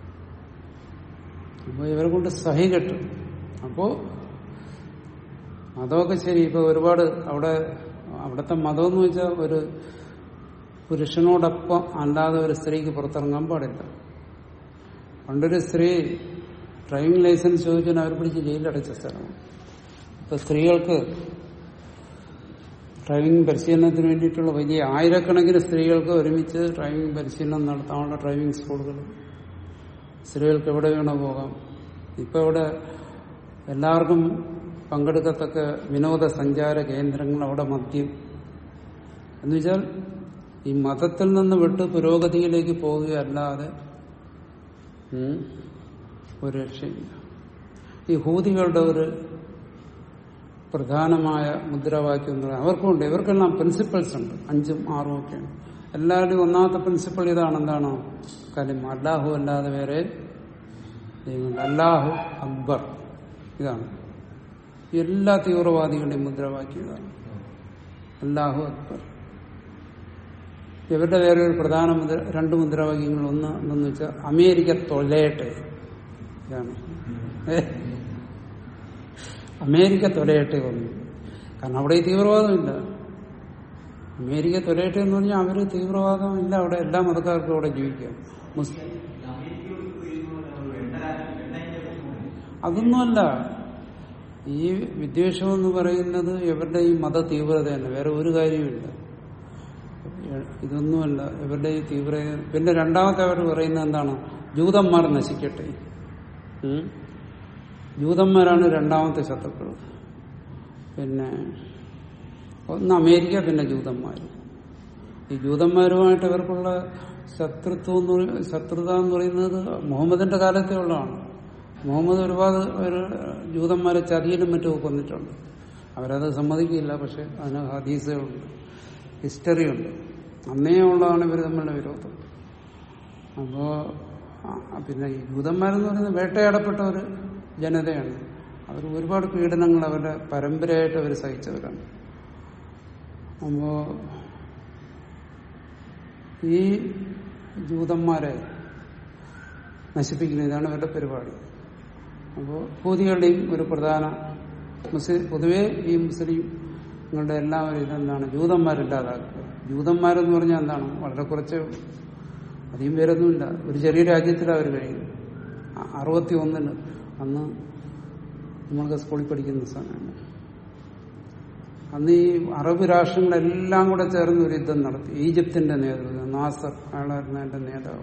അപ്പോൾ ഇവരെ കൊണ്ട് സഹി കെട്ടും അപ്പോ മതമൊക്കെ ശരി ഇപ്പൊ ഒരുപാട് അവിടെ അവിടുത്തെ മതം എന്ന് വെച്ചാൽ ഒരു പുരുഷനോടൊപ്പം അല്ലാതെ ഒരു സ്ത്രീക്ക് പുറത്തിറങ്ങാൻ പാടില്ല പണ്ടൊരു സ്ത്രീ ഡ്രൈവിംഗ് ലൈസൻസ് ചോദിച്ചാൽ അവർ പിടിച്ച് ജയിലടച്ച സ്ഥലമാണ് ഇപ്പൊ സ്ത്രീകൾക്ക് ഡ്രൈവിംഗ് പരിശീലനത്തിന് വേണ്ടിയിട്ടുള്ള വലിയ ആയിരക്കണക്കിന് സ്ത്രീകൾക്ക് ഒരുമിച്ച് ഡ്രൈവിംഗ് പരിശീലനം നടത്താനുള്ള ഡ്രൈവിംഗ് സ്കൂളുകൾ സ്ത്രീകൾക്ക് എവിടെ വേണോ പോകാം ഇപ്പൊ ഇവിടെ എല്ലാവർക്കും പങ്കെടുക്കത്തക്ക വിനോദസഞ്ചാര കേന്ദ്രങ്ങൾ അവിടെ മദ്യം എന്ന് വെച്ചാൽ ഈ മതത്തിൽ നിന്ന് വിട്ട് പുരോഗതിയിലേക്ക് പോവുകയല്ലാതെ ഉം, ഒരു രക്ഷയില്ല ഈ ഹൂതികളുടെ ഒരു പ്രധാനമായ മുദ്രാവാക്യം എന്ന് പറയുന്നത് അവർക്കുണ്ട് ഇവർക്കെല്ലാം പ്രിൻസിപ്പൾസ് ഉണ്ട് അഞ്ചും ആറും ഒക്കെയാണ് എല്ലാവരുടെയും ഒന്നാമത്തെ പ്രിൻസിപ്പൾ ഇതാണ് എന്താണ് കലിമ അല്ലാഹു അല്ലാതെ വേറെ ദൈവമുണ്ട് അല്ലാഹു അക്ബർ ഇതാണ് എല്ലാ തീവ്രവാദികളുടെയും മുദ്രാവാക്യം ഇതാണ് അല്ലാഹു അക്ബർ ഇവരുടെ വേറെ ഒരു പ്രധാന മുദ്ര രണ്ട് മുദ്രാവാക്യങ്ങൾ ഒന്ന് എന്തെന്ന് വെച്ചാൽ അമേരിക്ക തൊലയട്ടെ ഇതാണ് ഏ? അമേരിക്ക തൊലയട്ടെ ഒന്ന് കാരണം അവിടെ ഈ തീവ്രവാദമില്ല അമേരിക്ക തൊലയട്ടെ എന്ന് പറഞ്ഞാൽ അവര് തീവ്രവാദം ഇല്ല അവിടെ എല്ലാ മതക്കാർക്കും അവിടെ ജീവിക്കാം മുസ്ലിം അതൊന്നുമല്ല ഈ വിദ്വേഷം എന്ന് പറയുന്നത് ഇവരുടെ ഈ മത തീവ്രത തന്നെ വേറെ ഒരു കാര്യമില്ല ഇതൊന്നുമല്ല ഇവരുടെ ഈ തീവ്രത പിന്നെ രണ്ടാമത്തെ അവർ പറയുന്നത് എന്താണ് ജൂതന്മാർ നശിക്കട്ടെ ഉം? ജൂതന്മാരാണ് രണ്ടാമത്തെ ശത്രുക്കൾ പിന്നെ ഒന്ന് അമേരിക്ക പിന്നെ ജൂതന്മാർ ഈ ജൂതന്മാരുമായിട്ട് ഇവർക്കുള്ള ശത്രുത്വം എന്ന് പറയ- ശത്രുത എന്ന് പറയുന്നത് മുഹമ്മദിന്റെ കാലത്തേ ഉള്ളതാണ് മുഹമ്മദ് ഒരുപാട് ഒരു ജൂതന്മാരെ ചതിയിലും മറ്റും കൊന്നിട്ടുണ്ട് അവരത് സമ്മതിക്കില്ല പക്ഷെ അതിന് ഹദീസുകളുണ്ട് ഹിസ്റ്ററിയുണ്ട് അന്നേ ഉള്ളതാണ് ഇവർ തമ്മിലുള്ള വിരോധം അപ്പോ ആ, പിന്നെ ഈ ജൂതന്മാരെന്ന് പറയുന്നത് വേട്ടയാടപ്പെട്ട ഒരു ജനതയാണ് അവർ ഒരുപാട് പീഡനങ്ങൾ അവരുടെ പരമ്പരയായിട്ട് അവർ സഹിച്ചവരാണ് അപ്പോ ഈ ജൂതന്മാരെ നശിപ്പിക്കുന്ന ഇതാണ് അവരുടെ പരിപാടി അപ്പോൾ ഭൂതികളുടെയും ഒരു പ്രധാന മുസ്ലിം പൊതുവെ ഈ മുസ്ലിങ്ങളുടെ എല്ലാവരും ഇതെന്താണ് ജൂതന്മാരില്ലാതാക്കുക ജൂതന്മാരെന്ന് പറഞ്ഞാൽ എന്താണ് വളരെ കുറച്ച് അധികം പേരൊന്നുമില്ല ഒരു ചെറിയ രാജ്യത്തിലാണ് അവർ കഴിയുന്നത് അ- അറുപത്തി ഒന്നിന് അന്ന് നമ്മളൊക്കെ സ്കൂളിൽ പഠിക്കുന്ന സമയമാണ് അന്ന് ഈ അറബ് രാഷ്ട്രങ്ങളെല്ലാം കൂടെ ചേർന്ന് ഒരു യുദ്ധം നടത്തി ഈജിപ്തിന്റെ നേതൃത്വം നാസർ അയാളായിരുന്നു അതിന്റെ നേതാവ്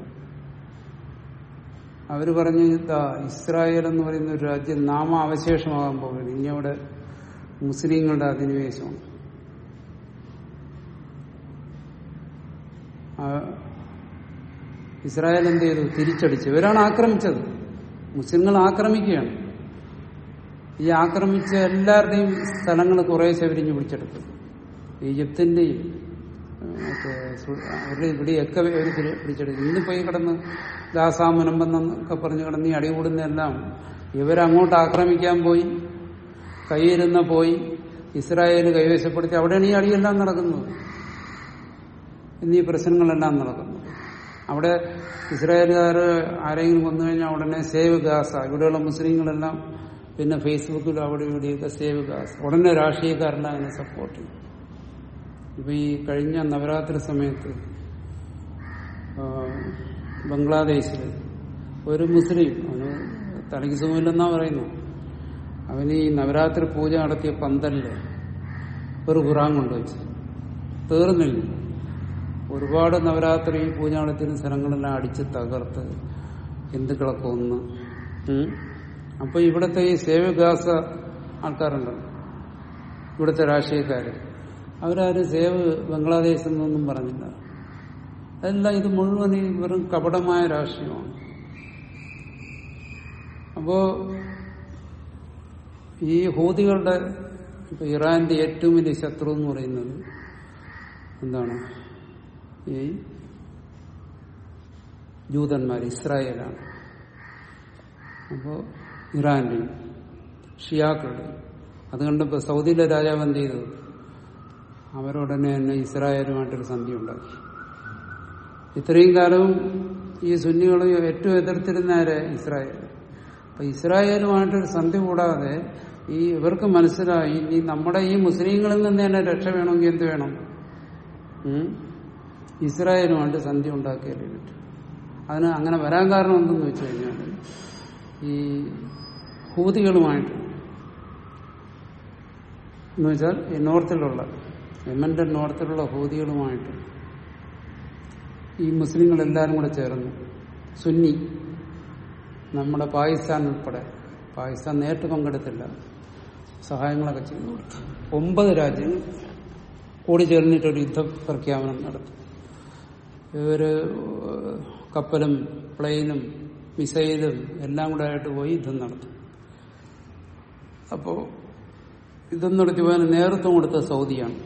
അവര് പറഞ്ഞു ഇതാ ഇസ്രായേൽ എന്ന് പറയുന്ന ഒരു രാജ്യം നാമാവശേഷമാകാൻ പോകുന്നു ഇനി അവിടെ മുസ്ലിങ്ങളുടെ അധിനിവേശമാണ് ആ, ഇസ്രായേൽ എന്ത് ചെയ്തു തിരിച്ചടിച്ചു ഇവരാണ് ആക്രമിച്ചത് മുസ്ലിങ്ങൾ ആക്രമിക്കുകയാണ് ഈ ആക്രമിച്ച എല്ലാവരുടെയും സ്ഥലങ്ങൾ കുറേശ്ശെ വിരിഞ്ഞു പിടിച്ചെടുത്തു ഈജിപ്തിന്റെയും ഏഹ്, മറ്റേ സു- അവരുടെ ഇവിടെയൊക്കെ അവർ പിടിച്ചെടുത്തു ഇന്നിപ്പോ ഈ കിടന്ന് ഗാസ മുനമ്പെന്നൊക്കെ പറഞ്ഞ് കിടന്ന് ഈ അടികൂടുന്നതെല്ലാം ഇവരങ്ങോട്ട് ആക്രമിക്കാൻ പോയി കൈയിരുന്ന പോയി ഇസ്രായേൽ കൈവശപ്പെടുത്തി അവിടെയാണ് ഈ അടിയെല്ലാം നടക്കുന്നത് എന്നീ പ്രശ്നങ്ങളെല്ലാം നടക്കുന്നത് അവിടെ ഇസ്രായേലുകാർ ആരെങ്കിലും കൊന്നു കഴിഞ്ഞാൽ ഉടനെ സേവ് ഗാസ ഇവിടെയുള്ള മുസ്ലിങ്ങളെല്ലാം പിന്നെ ഫേസ്ബുക്കിലും അവിടെ ഇവിടെയൊക്കെ സേവ് ഗാസ ഉടനെ രാഷ്ട്രീയക്കാരെല്ലാം അതിനെ സപ്പോർട്ട് ചെയ്യും ഇപ്പൊ ഈ കഴിഞ്ഞ നവരാത്രി സമയത്ത് ആ, ബംഗ്ലാദേശിൽ ഒരു മുസ്ലിം അവന് തലയ്ക്ക് സുഖമില്ലെന്നാ പറയുന്നു അവന് ഈ നവരാത്രി പൂജ നടത്തിയ പന്തലില് ഒരു ഖുറാൻ കൊണ്ടുവച്ചു തീർന്നില്ല ഒരുപാട് നവരാത്രി പൂജ നടത്തിയ സ്ഥലങ്ങളെല്ലാം അടിച്ച് തകർത്ത് ഹിന്ദുക്കളെ കൊന്ന് ഉം. അപ്പൊ ഇവിടുത്തെ ഈ സേവഗാസ ആൾക്കാരുണ്ടല്ലോ ഇവിടുത്തെ രാഷ്ട്രീയക്കാര് അവരാരും സേവ് ബംഗ്ലാദേശിൽ നിന്നൊന്നും പറഞ്ഞില്ല അതെല്ലാം ഇത് മുഴുവൻ ഈ വെറും കപടമായ രാഷ്ട്രീയമാണ് അപ്പോ ഈ ഹൂതികളുടെ ഇപ്പൊ ഇറാന്റെ ഏറ്റവും വലിയ ശത്രു എന്ന് പറയുന്നത് എന്താണ് ഈ ജൂതന്മാർ ഇസ്രായേലാണ് അപ്പോ ഇറാന്റെയും ഷിയാക്കളുടെയും അത് കണ്ടപ്പോ സൗദിയിലെ രാജാവ് എന്ത് ചെയ്തു അവരുടനെ തന്നെ ഇസ്രായേലുമായിട്ടൊരു സന്ധി ഉണ്ടാക്കി ഇത്രയും കാലവും ഈ സുന്നികൾ ഏറ്റവും എതിർത്തിരുന്ന ആരെ ഇസ്രായേൽ അപ്പൊ ഇസ്രായേലുമായിട്ടൊരു സന്ധി കൂടാതെ ഈ ഇവർക്ക് മനസ്സിലായി ഈ നമ്മുടെ ഈ മുസ്ലിങ്ങളിൽ നിന്ന് തന്നെ രക്ഷ വേണമെങ്കിൽ എന്ത് വേണം ഉം? ഇസ്രായേലുമായിട്ട് സന്ധി ഉണ്ടാക്കിയാലേ പറ്റും അതിന് അങ്ങനെ വരാൻ കാരണം എന്തെന്ന് വെച്ച് കഴിഞ്ഞാൽ ഈ ഹൂതികളുമായിട്ട് എന്ന് വെച്ചാൽ ഈ നോർത്തിലുള്ള യമന്റെ നോർത്തിലുള്ള ഹൂതികളുമായിട്ട് ഈ മുസ്ലിങ്ങളെല്ലാരും കൂടെ ചേർന്നു സുന്നി നമ്മുടെ പാകിസ്ഥാൻ ഉൾപ്പെടെ പാകിസ്ഥാൻ നേരിട്ട് പങ്കെടുത്തില്ല സഹായങ്ങളൊക്കെ ചെയ്തു കൊടുത്തു ഒമ്പത് രാജ്യങ്ങൾ കൂടി ചേർന്നിട്ടൊരു യുദ്ധ പ്രഖ്യാപനം നടത്തി ഇവര് കപ്പലും പ്ലെയിനും മിസൈലും എല്ലാം കൂടെ ആയിട്ട് പോയി യുദ്ധം നടത്തി അപ്പോ യുദ്ധം നടത്തി പോയതിന് നേതൃത്വം കൊടുത്ത സൗദിയാണ്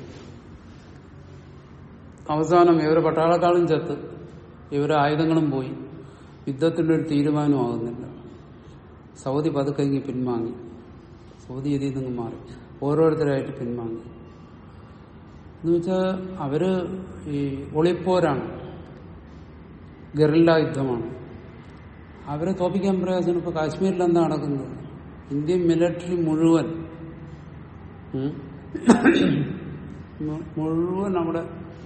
അവസാനം ഇവരെ പട്ടാളക്കാളും ചത്ത് ഇവരെ ആയുധങ്ങളും പോയി യുദ്ധത്തിന്റെ ഒരു തീരുമാനമാകുന്നില്ല സൗദി പതുക്കെ ഇങ്ങ് പിൻവാങ്ങി സൗദി ഇതിൽ നിന്ന് മാറി ഓരോരുത്തരായിട്ട് പിൻവാങ്ങി എന്ന് വെച്ചാൽ അവര് ഈ ഒളിപ്പോരാണ് ഗറില്ല യുദ്ധമാണ് അവരെ തോപ്പിക്കാൻ പ്രയാസമാണ് ഇപ്പൊ കാശ്മീരിൽ എന്താ നടക്കുന്നത് ഇന്ത്യൻ മിലിറ്ററി മുഴുവൻ ഉം, മു- മുഴുവൻ അവിടെ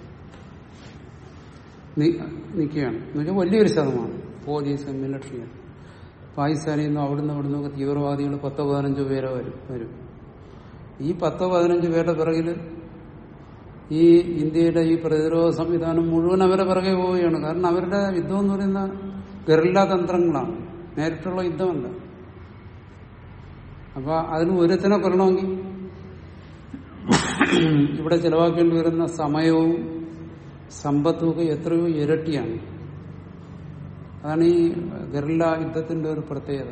നിൽക്കുകയാണ് എന്നുവെച്ചാൽ വലിയൊരു ശതമാനം പോലീസ് മിലിറ്ററി പാകിസ്ഥാനിൽ നിന്നും അവിടുന്ന് അവിടുന്ന് ഒക്കെ തീവ്രവാദികൾ പത്തോ പതിനഞ്ചോ പേരെ വരും വരും ഈ പത്തോ പതിനഞ്ച് പേരുടെ പിറകിൽ ഈ ഇന്ത്യയുടെ ഈ പ്രതിരോധ സംവിധാനം മുഴുവൻ അവരെ പിറകെ പോവുകയാണ് കാരണം അവരുടെ യുദ്ധം എന്ന് പറയുന്ന ഗറില്ല തന്ത്രങ്ങളാണ് നേരിട്ടുള്ള യുദ്ധമല്ല അപ്പൊ അതിന് ഒരുത്തിനെ കൊല്ലണമെങ്കിൽ ഇവിടെ ചെലവാക്കേണ്ടി വരുന്ന സമയവും സമ്പത്തും ഒക്കെ എത്രയോ ഇരട്ടിയാണ് അതാണ് ഈ ഗറില്ല യുദ്ധത്തിന്റെ ഒരു പ്രത്യേകത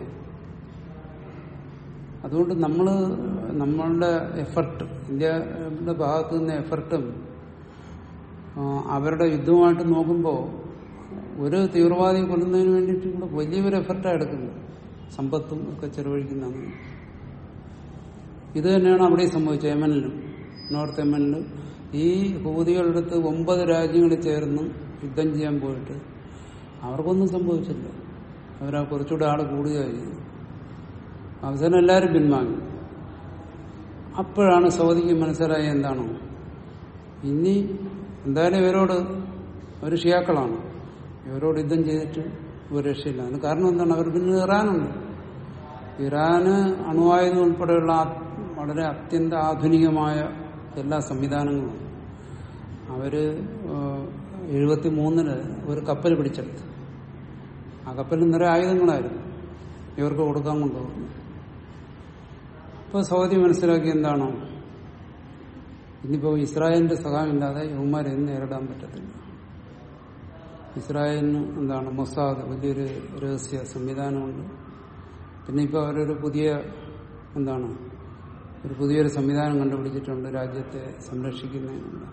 അതുകൊണ്ട് നമ്മൾ നമ്മളുടെ എഫർട്ട് ഇന്ത്യയുടെ ഭാഗത്തു നിന്ന് എഫർട്ടും ആ, അവരുടെ യുദ്ധവുമായിട്ട് നോക്കുമ്പോൾ ഒരു തീവ്രവാദി കൊല്ലുന്നതിന് വേണ്ടിയിട്ട് ഇവിടെ വലിയൊരു എഫർട്ടാണ് എടുക്കുന്നത് സമ്പത്തും ഒക്കെ ചെലവഴിക്കുന്നതാണ് ഇത് തന്നെയാണ് അവിടെ സംഭവിച്ചത് യമനിലും നോർത്ത് യമനിലും ഈ ഹൂതികളുടെ അടുത്ത് ഒമ്പത് രാജ്യങ്ങൾ ചേർന്ന് യുദ്ധം ചെയ്യാൻ പോയിട്ട് അവർക്കൊന്നും സംഭവിച്ചില്ല അവരാ കുറച്ചുകൂടെ ആള് കൂടുകയായി ചെയ്തു. അവസാനം എല്ലാവരും പിൻവാങ്ങി അപ്പോഴാണ് സൗദിക്ക് മനസ്സിലായ എന്താണോ ഇനി എന്തായാലും ഇവരോട് ഒരു ഷിയാക്കളാണ് ഇവരോട് യുദ്ധം ചെയ്തിട്ട് ഒരു രക്ഷയില്ല അതിന് കാരണം എന്താണ് അവർ പിന്നെ ഇറാനുണ്ട് ഇറാന് അണുവായുധം ഉൾപ്പെടെയുള്ള ആ- വളരെ അത്യന്ത ആധുനികമായ എല്ലാ സംവിധാനങ്ങളും അവര് എഴുപത്തി മൂന്നില് ഒരു കപ്പൽ പിടിച്ചെടുത്തു ആ കപ്പലിൽ നിറയെ ആയുധങ്ങളായിരുന്നു ഇവർക്ക് കൊടുക്കാൻ കൊണ്ടുപോകുന്നു ഇപ്പൊ സൗദി മനസ്സിലാക്കി എന്താണോ ഇനിയിപ്പോ ഇസ്രായേലിന്റെ സഹായമില്ലാതെ യുവമാരെ നേരിടാൻ പറ്റത്തില്ല ഇസ്രായേലിന് എന്താണ് മൊസാദ് വലിയൊരു രഹസ്യ സംവിധാനമുണ്ട് പിന്നെ ഇപ്പൊ അവരൊരു പുതിയ എന്താണ് ഒരു പുതിയൊരു സംവിധാനം കണ്ടുപിടിച്ചിട്ടുണ്ട് രാജ്യത്തെ സംരക്ഷിക്കുന്നതിനുള്ള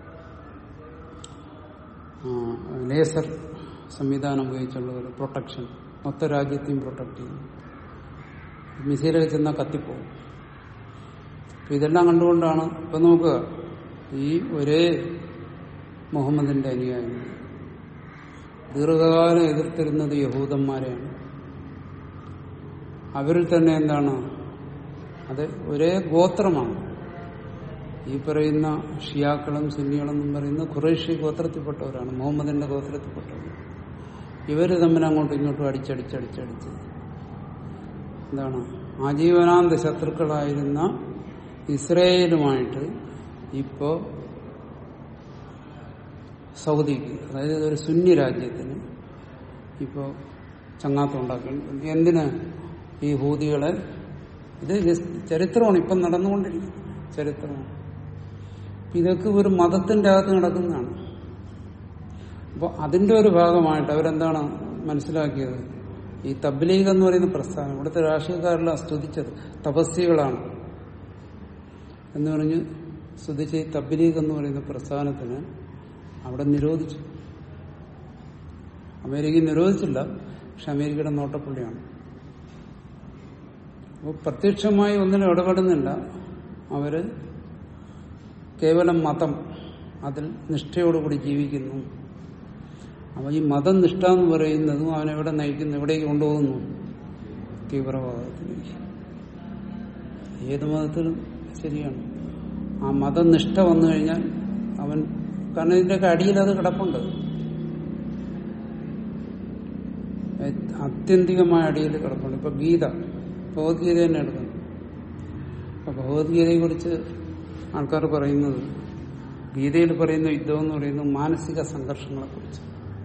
ആ, ലേസർ സംവിധാനം ഉപയോഗിച്ചുള്ള ഒരു പ്രൊട്ടക്ഷൻ മൊത്ത രാജ്യത്തെയും പ്രൊട്ടക്ട് ചെയ്യും മിസൈലൊക്കെ ചെന്നാൽ കത്തിപ്പോകും അപ്പൊ ഇതെല്ലാം കണ്ടുകൊണ്ടാണ് ഇപ്പൊ നോക്കുക ഈ ഒരേ മുഹമ്മദിന്റെ അനുയായികൾ ദീർഘകാലം എതിർത്തിരുന്നത് യഹൂദന്മാരെയാണ് അവരിൽ തന്നെ എന്താണ് അത് ഒരേ ഗോത്രമാണ് ഈ പറയുന്ന ഷിയാക്കളും സുന്നികളും എന്നും പറയുന്ന ഖുറേഷി ഗോത്രത്തിൽപ്പെട്ടവരാണ് മുഹമ്മദിന്റെ ഗോത്രത്തിൽപ്പെട്ടവർ ഇവര് തമ്മിൽ അങ്ങോട്ടും ഇങ്ങോട്ടും അടിച്ചടിച്ചടിച്ചടിച്ച് എന്താണ് ആജീവനാന്ത ശത്രുക്കളായിരുന്ന ഇസ്രയേലുമായിട്ട് ഇപ്പോ സൗദിക്ക് അതായത് ഒരു സുന്നി രാജ്യത്തിന് ഇപ്പോ ചങ്ങാത്തം ഉണ്ടാക്കേണ്ടി എന്തിന് ഈ ഹൂതികളെ ഇത് ജസ്റ്റ് ചരിത്രമാണ് ഇപ്പം നടന്നുകൊണ്ടിരിക്കുന്നത് ചരിത്രമാണ് ഇതൊക്കെ ഒരു മതത്തിന്റെ അകത്ത് നടക്കുന്നതാണ് അപ്പോൾ അതിന്റെ ഒരു ഭാഗമായിട്ട് അവരെന്താണ് മനസ്സിലാക്കിയത് ഈ തബ്ലീഗ് എന്ന് പറയുന്ന പ്രസ്ഥാനം ഇവിടുത്തെ രാഷ്ട്രീയക്കാരെല്ലാം സ്തുതിച്ചത് തപസ്യകളാണ് എന്ന് പറഞ്ഞ് സ്തുതിച്ച ഈ തബ്ലീഗ് എന്ന് പറയുന്ന പ്രസ്ഥാനത്തിന് അവിടെ നിരോധിച്ചു അമേരിക്ക നിരോധിച്ചില്ല പക്ഷെ അമേരിക്കയുടെ നോട്ടപ്പുള്ളിയാണ് അപ്പോൾ പ്രത്യക്ഷമായി ഒന്നിനും ഇടപെടുന്നില്ല അവര് കേവലം മതം അതിൽ നിഷ്ഠയോടുകൂടി ജീവിക്കുന്നു അപ്പൊ ഈ മതനിഷ്ഠ എന്ന് പറയുന്നതും അവനെവിടെ നയിക്കുന്നു എവിടേക്ക് കൊണ്ടുപോകുന്നു തീവ്രവാദത്തിലേക്ക് ഏത് മതത്തിലും ശരിയാണ് ആ മതനിഷ്ഠ വന്നു കഴിഞ്ഞാൽ അവൻ കാരണം ഇതിന്റെയൊക്കെ അടിയിൽ അത് കിടപ്പുണ്ട് ആത്യന്തികമായ അടിയിൽ കിടപ്പുണ്ട് ഇപ്പൊ ഗീത ഭഗവത്ഗീത തന്നെ എടുക്കുന്നു അപ്പൊ ഭഗവത്ഗീതയെ കുറിച്ച് ആൾക്കാർ പറയുന്നത് ഗീതയിൽ പറയുന്ന യുദ്ധം എന്ന് പറയുന്നത് മാനസിക സംഘർഷങ്ങളെ കുറിച്ച്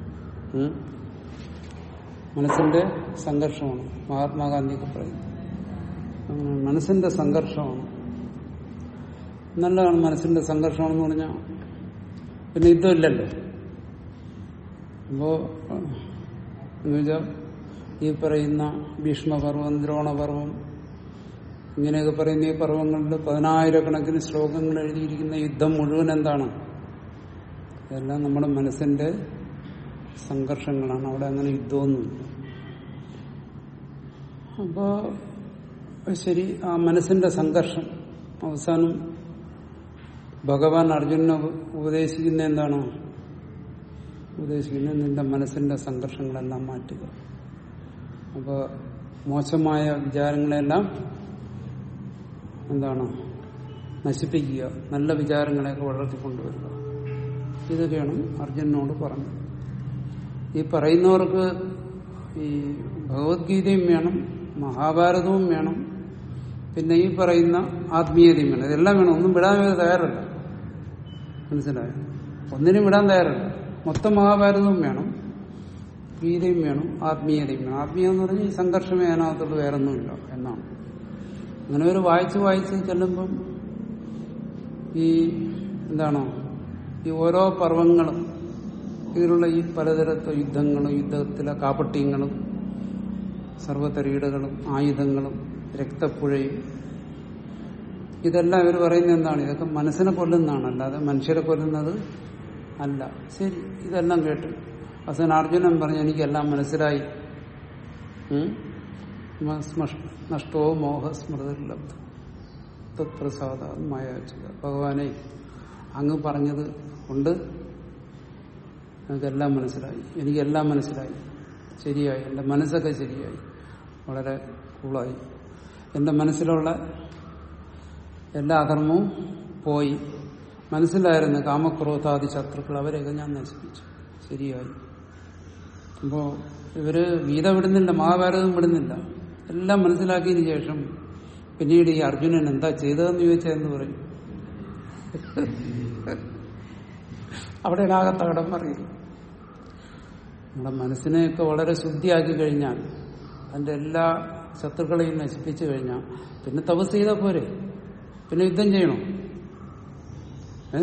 മനസ്സിന്റെ സംഘർഷമാണ് മഹാത്മാഗാന്ധിയൊക്കെ പറയുന്നത് അങ്ങനെ മനസ്സിന്റെ സംഘർഷമാണ് നല്ലതാണ് മനസ്സിന്റെ സംഘർഷമാണെന്ന് പറഞ്ഞാൽ പിന്നെ യുദ്ധമില്ലല്ലോ അപ്പോ എന്നുവെച്ചാൽ ഈ പറയുന്ന ഭീഷ്മപർവം ദ്രോണപർവം ഇങ്ങനെയൊക്കെ പറയുന്ന ഈ പർവ്വങ്ങളിൽ പതിനായിരക്കണക്കിന് ശ്ലോകങ്ങൾ എഴുതിയിരിക്കുന്ന യുദ്ധം മുഴുവൻ എന്താണ് ഇതെല്ലാം നമ്മുടെ മനസ്സിന്റെ സംഘർഷങ്ങളാണ് അവിടെ അങ്ങനെ യുദ്ധമൊന്നുമില്ല അപ്പോ ശരി ആ മനസ്സിന്റെ സംഘർഷം അവസാനം ഭഗവാൻ അർജുനനെ ഉപദേശിക്കുന്ന എന്താണ് ഉപദേശിക്കുന്നത് നിന്റെ മനസ്സിന്റെ സംഘർഷങ്ങളെല്ലാം മാറ്റുക അപ്പോൾ മോശമായ വിചാരങ്ങളെല്ലാം എന്താണ് നശിപ്പിക്കുക നല്ല വിചാരങ്ങളെയൊക്കെ വളർത്തിക്കൊണ്ടുവരിക ഇതൊക്കെയാണ് അർജുനനോട് പറഞ്ഞത് ഈ പറയുന്നവർക്ക് ഈ ഭഗവത്ഗീതയും വേണം മഹാഭാരതവും വേണം പിന്നെ ഈ പറയുന്ന ആത്മീയതയും വേണം ഇതെല്ലാം വേണം ഒന്നും വിടാൻ ഇവർ തയ്യാറല്ല മനസ്സിലായോ ഒന്നിനും വിടാൻ തയ്യാറല്ല മൊത്തം മഹാഭാരതവും വേണം ഗീതയും വേണം ആത്മീയതയും വേണം ആത്മീയം എന്ന് പറഞ്ഞാൽ ഈ സംഘർഷമേ അതിനകത്തുള്ളൂ വേറൊന്നുമില്ല എന്നാണ് അങ്ങനെ ഒരു വായിച്ച് വായിച്ച് ചെല്ലുമ്പം ഈ എന്താണോ ഈ ഓരോ പർവങ്ങളും ഇതിലുള്ള ഈ പലതരത്തെ യുദ്ധങ്ങളും യുദ്ധത്തിലെ കാപട്യങ്ങളും സർവതരീടകളും ആയുധങ്ങളും രക്തപ്പുഴയും ഇതെല്ലാം ഇവർ പറയുന്നത് എന്താണ് ഇതൊക്കെ മനസ്സിനെ കൊല്ലുന്നതാണ് അല്ലാതെ മനുഷ്യരെ കൊല്ലുന്നത് അല്ല ശരി ഇതെല്ലാം കേട്ടു അവസാനം അർജുനൻ പറഞ്ഞു എനിക്കെല്ലാം മനസ്സിലായി ഉം? സ്മഷ്- നഷ്ടോ മോഹസ്മൃതിലബ്ധം തത്പ്രസാദ മായാച്ചിത ഭഗവാനെ അങ്ങ് പറഞ്ഞത് കൊണ്ട് എനിക്കെല്ലാം മനസ്സിലായി എനിക്കെല്ലാം മനസ്സിലായി ശരിയായി എൻ്റെ മനസ്സൊക്കെ ശരിയായി വളരെ കൂളായി എൻ്റെ മനസ്സിലുള്ള എല്ലാ അധർമ്മവും പോയി മനസ്സിലായിരുന്നു കാമക്രോധാദി ശത്രുക്കൾ അവരെയൊക്കെ ഞാൻ നശിപ്പിച്ചു ശരിയായി അപ്പോ ഇവര് ഗീത വിടുന്നില്ല മഹാഭാരതം വിടുന്നില്ല എല്ലാം മനസ്സിലാക്കിയതിനു ശേഷം പിന്നീട് ഈ അർജുനൻ എന്താ ചെയ്തതെന്ന് ചോദിച്ചാൽ എന്ന് പറയും അവിടെ ആകത്തകടം പറയും നമ്മുടെ മനസ്സിനെയൊക്കെ വളരെ ശുദ്ധിയാക്കി കഴിഞ്ഞാൽ അതിന്റെ എല്ലാ ശത്രുക്കളെയും നശിപ്പിച്ചു കഴിഞ്ഞാൽ പിന്നെ തപസ് ചെയ്താൽ പോരെ പിന്നെ യുദ്ധം ചെയ്യണോ ഏ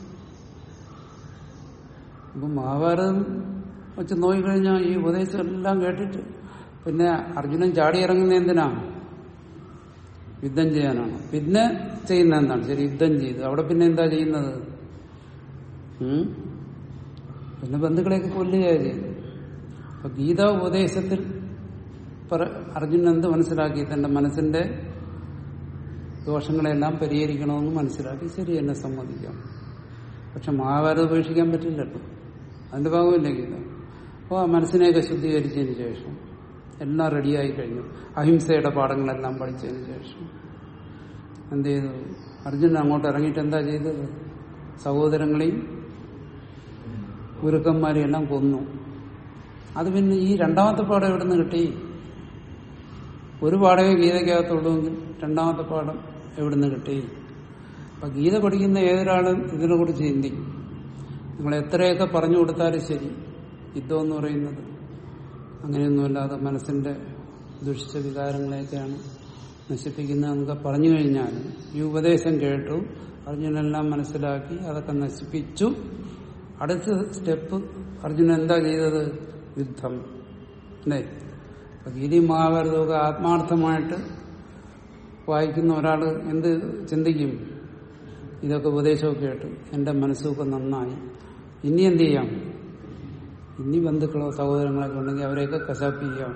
ഇപ്പൊ മഹാഭാരതം വെച്ച് നോക്കിക്കഴിഞ്ഞാൽ ഈ ഉപദേശം എല്ലാം കേട്ടിട്ട് പിന്നെ അർജുനൻ ചാടി ഇറങ്ങുന്ന എന്തിനാ യുദ്ധം ചെയ്യാനാണ് പിന്നെ ചെയ്യുന്ന എന്താണ് ശരി യുദ്ധം ചെയ്തു അവിടെ പിന്നെ എന്താ ചെയ്യുന്നത് ഉം? പിന്നെ ബന്ധുക്കളെയൊക്കെ കൊല്ലുകയാണ് ചെയ്യുന്നത് അപ്പൊ ഗീതാ ഉപദേശത്തിൽ പറ- അർജുനൻ എന്ത് മനസ്സിലാക്കി തന്റെ മനസ്സിന്റെ ദോഷങ്ങളെല്ലാം പരിഹരിക്കണമെന്ന് മനസ്സിലാക്കി ശരി എന്നെ സമ്മതിക്കാം പക്ഷെ മഹാഭാരതം ഉപേക്ഷിക്കാൻ പറ്റില്ലല്ലോ അതിന്റെ ഭാഗമല്ലേ ഗീത അപ്പോൾ ആ മനസ്സിനെയൊക്കെ ശുദ്ധീകരിച്ചതിന് ശേഷം എല്ലാം റെഡിയായി കഴിഞ്ഞു അഹിംസയുടെ പാഠങ്ങളെല്ലാം പഠിച്ചതിന് ശേഷം എന്ത് ചെയ്തു അർജുനൻ അങ്ങോട്ട് ഇറങ്ങിയിട്ട് എന്താ ചെയ്തത് സഹോദരങ്ങളെയും ഗുരുക്കന്മാരെയും എല്ലാം കൊന്നു അത് പിന്നെ ഈ രണ്ടാമത്തെ പാഠം എവിടെ നിന്ന് കിട്ടി ഒരു പാഠമേ ഗീതയ്ക്കകത്തുള്ളൂവെങ്കിൽ രണ്ടാമത്തെ പാഠം എവിടെ നിന്ന് കിട്ടി അപ്പൊ ഗീത പഠിക്കുന്ന ഏതൊരാളും ഇതിനെ കുറിച്ച് ചിന്തിക്കും നിങ്ങൾ എത്രയൊക്കെ പറഞ്ഞു കൊടുത്താലും ശരി യുദ്ധം എന്ന് പറയുന്നത് അങ്ങനെയൊന്നുമല്ലാതെ മനസ്സിന്റെ ദുഷിച്ച വികാരങ്ങളെയൊക്കെയാണ് നശിപ്പിക്കുന്നതെന്നൊക്കെ പറഞ്ഞു കഴിഞ്ഞാൽ ഈ ഉപദേശം കേട്ടു അർജുനെല്ലാം മനസ്സിലാക്കി അതൊക്കെ നശിപ്പിച്ചു അടുത്ത സ്റ്റെപ്പ് അർജുനൻ എന്താ ചെയ്തത് യുദ്ധം അല്ലേ അപ്പൊ ഗീതയും മഹാഭാരതമൊക്കെ ആത്മാർത്ഥമായിട്ട് വായിക്കുന്ന ഒരാൾ എന്ത് ചിന്തിക്കും ഇതൊക്കെ ഉപദേശമൊക്കെ കേട്ടു എന്റെ മനസ്സൊക്കെ നന്നായി ഇനി എന്ത് ചെയ്യാം ഇനി ബന്ധുക്കളോ സഹോദരങ്ങളൊക്കെ ഉണ്ടെങ്കിൽ അവരെയൊക്കെ കശാപ്പ് ചെയ്യാം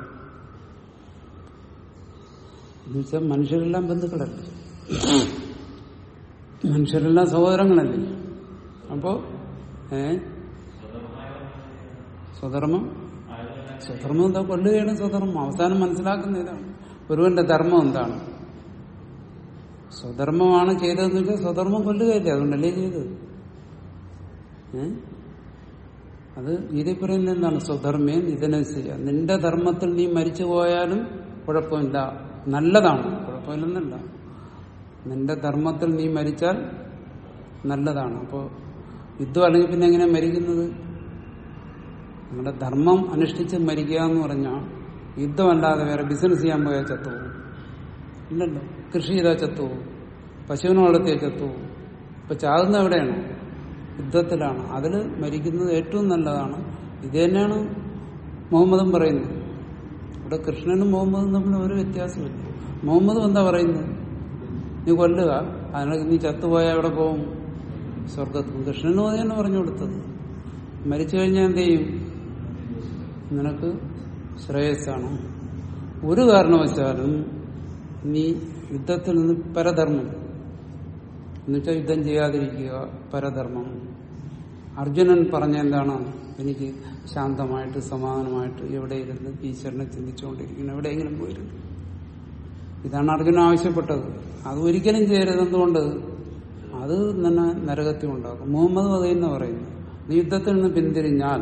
എന്നുവെച്ചാൽ മനുഷ്യരെല്ലാം ബന്ധുക്കളല്ലേ മനുഷ്യരെല്ലാം സഹോദരങ്ങളല്ലേ അപ്പോ ഏ സ്വധർമ്മം സ്വധർമ്മം എന്താ കൊല്ലുകയാണ് സ്വധർമ്മം അവസാനം മനസ്സിലാക്കുന്ന ഇതാണ് ഒരുവന്റെ ധർമ്മം എന്താണ് സ്വധർമ്മമാണ് ചെയ്തതെന്ന് വെച്ചാൽ സ്വധർമ്മം കൊല്ലുകയല്ലേ അതുകൊണ്ടല്ലേ ചെയ്തത് ഏ അത് ഗീതയിൽ പറയുന്നത് എന്താണ് സ്വധർമ്മേ നിധനസ്യ നിന്റെ ധർമ്മത്തിൽ നീ മരിച്ചു പോയാലും കുഴപ്പമില്ല നല്ലതാണ് കുഴപ്പമില്ലെന്നല്ല നിന്റെ ധർമ്മത്തിൽ നീ മരിച്ചാൽ നല്ലതാണ് അപ്പോൾ യുദ്ധം അല്ലെങ്കിൽ പിന്നെ എങ്ങനെ മരിക്കുന്നത് നിങ്ങളുടെ ധർമ്മം അനുഷ്ഠിച്ച് മരിക്കുക എന്ന് പറഞ്ഞാൽ യുദ്ധമല്ലാതെ വേറെ ബിസിനസ് ചെയ്യാൻ പോയാൽ ചത്തുപോകും ഇല്ലല്ലോ കൃഷി ചെയ്താൽ ചത്തുപോകും പശുവിനെ വളർത്തിയാൽ ചത്തുപോകും ഇപ്പൊ ചാകുന്ന എവിടെയാണ് യുദ്ധത്തിലാണ് അതിൽ മരിക്കുന്നത് ഏറ്റവും നല്ലതാണ് ഇത് തന്നെയാണ് മുഹമ്മദും പറയുന്നത് ഇവിടെ കൃഷ്ണനും മുഹമ്മദും തമ്മിൽ ഒരു വ്യത്യാസമില്ല മുഹമ്മദും എന്താ പറയുന്നത് നീ കൊല്ലുക അതിനൊക്കെ നീ ചത്തുപോയാൽ എവിടെ പോകും സ്വർഗത്തും കൃഷ്ണനും അത് തന്നെ പറഞ്ഞു കൊടുത്തത് മരിച്ചു കഴിഞ്ഞാൽ എന്ത് ചെയ്യും നിനക്ക് ശ്രേയസ്സാണ് ഒരു കാരണവശാലും നീ യുദ്ധത്തിൽ നിന്ന് പരധർമ്മം എന്നുവെച്ചാൽ യുദ്ധം ചെയ്യാതിരിക്കുക പരധർമ്മം അർജുനൻ പറഞ്ഞ എന്താണ് എനിക്ക് ശാന്തമായിട്ട് സമാധാനമായിട്ട് എവിടെ ഇരുന്ന് ഈശ്വരനെ ചിന്തിച്ചുകൊണ്ടിരിക്കുന്നു എവിടെയെങ്കിലും പോയിരുന്നു ഇതാണ് അർജുനൻ ആവശ്യപ്പെട്ടത് അത് ഒരിക്കലും ചെയ്യരുത് എന്തുകൊണ്ട് അത് തന്നെ നരകത്തിൽ ഉണ്ടാക്കും മുഹമ്മദ് അത് തന്നെ പറയുന്നു നീ യുദ്ധത്തിൽ നിന്ന് പിന്തിരിഞ്ഞാൽ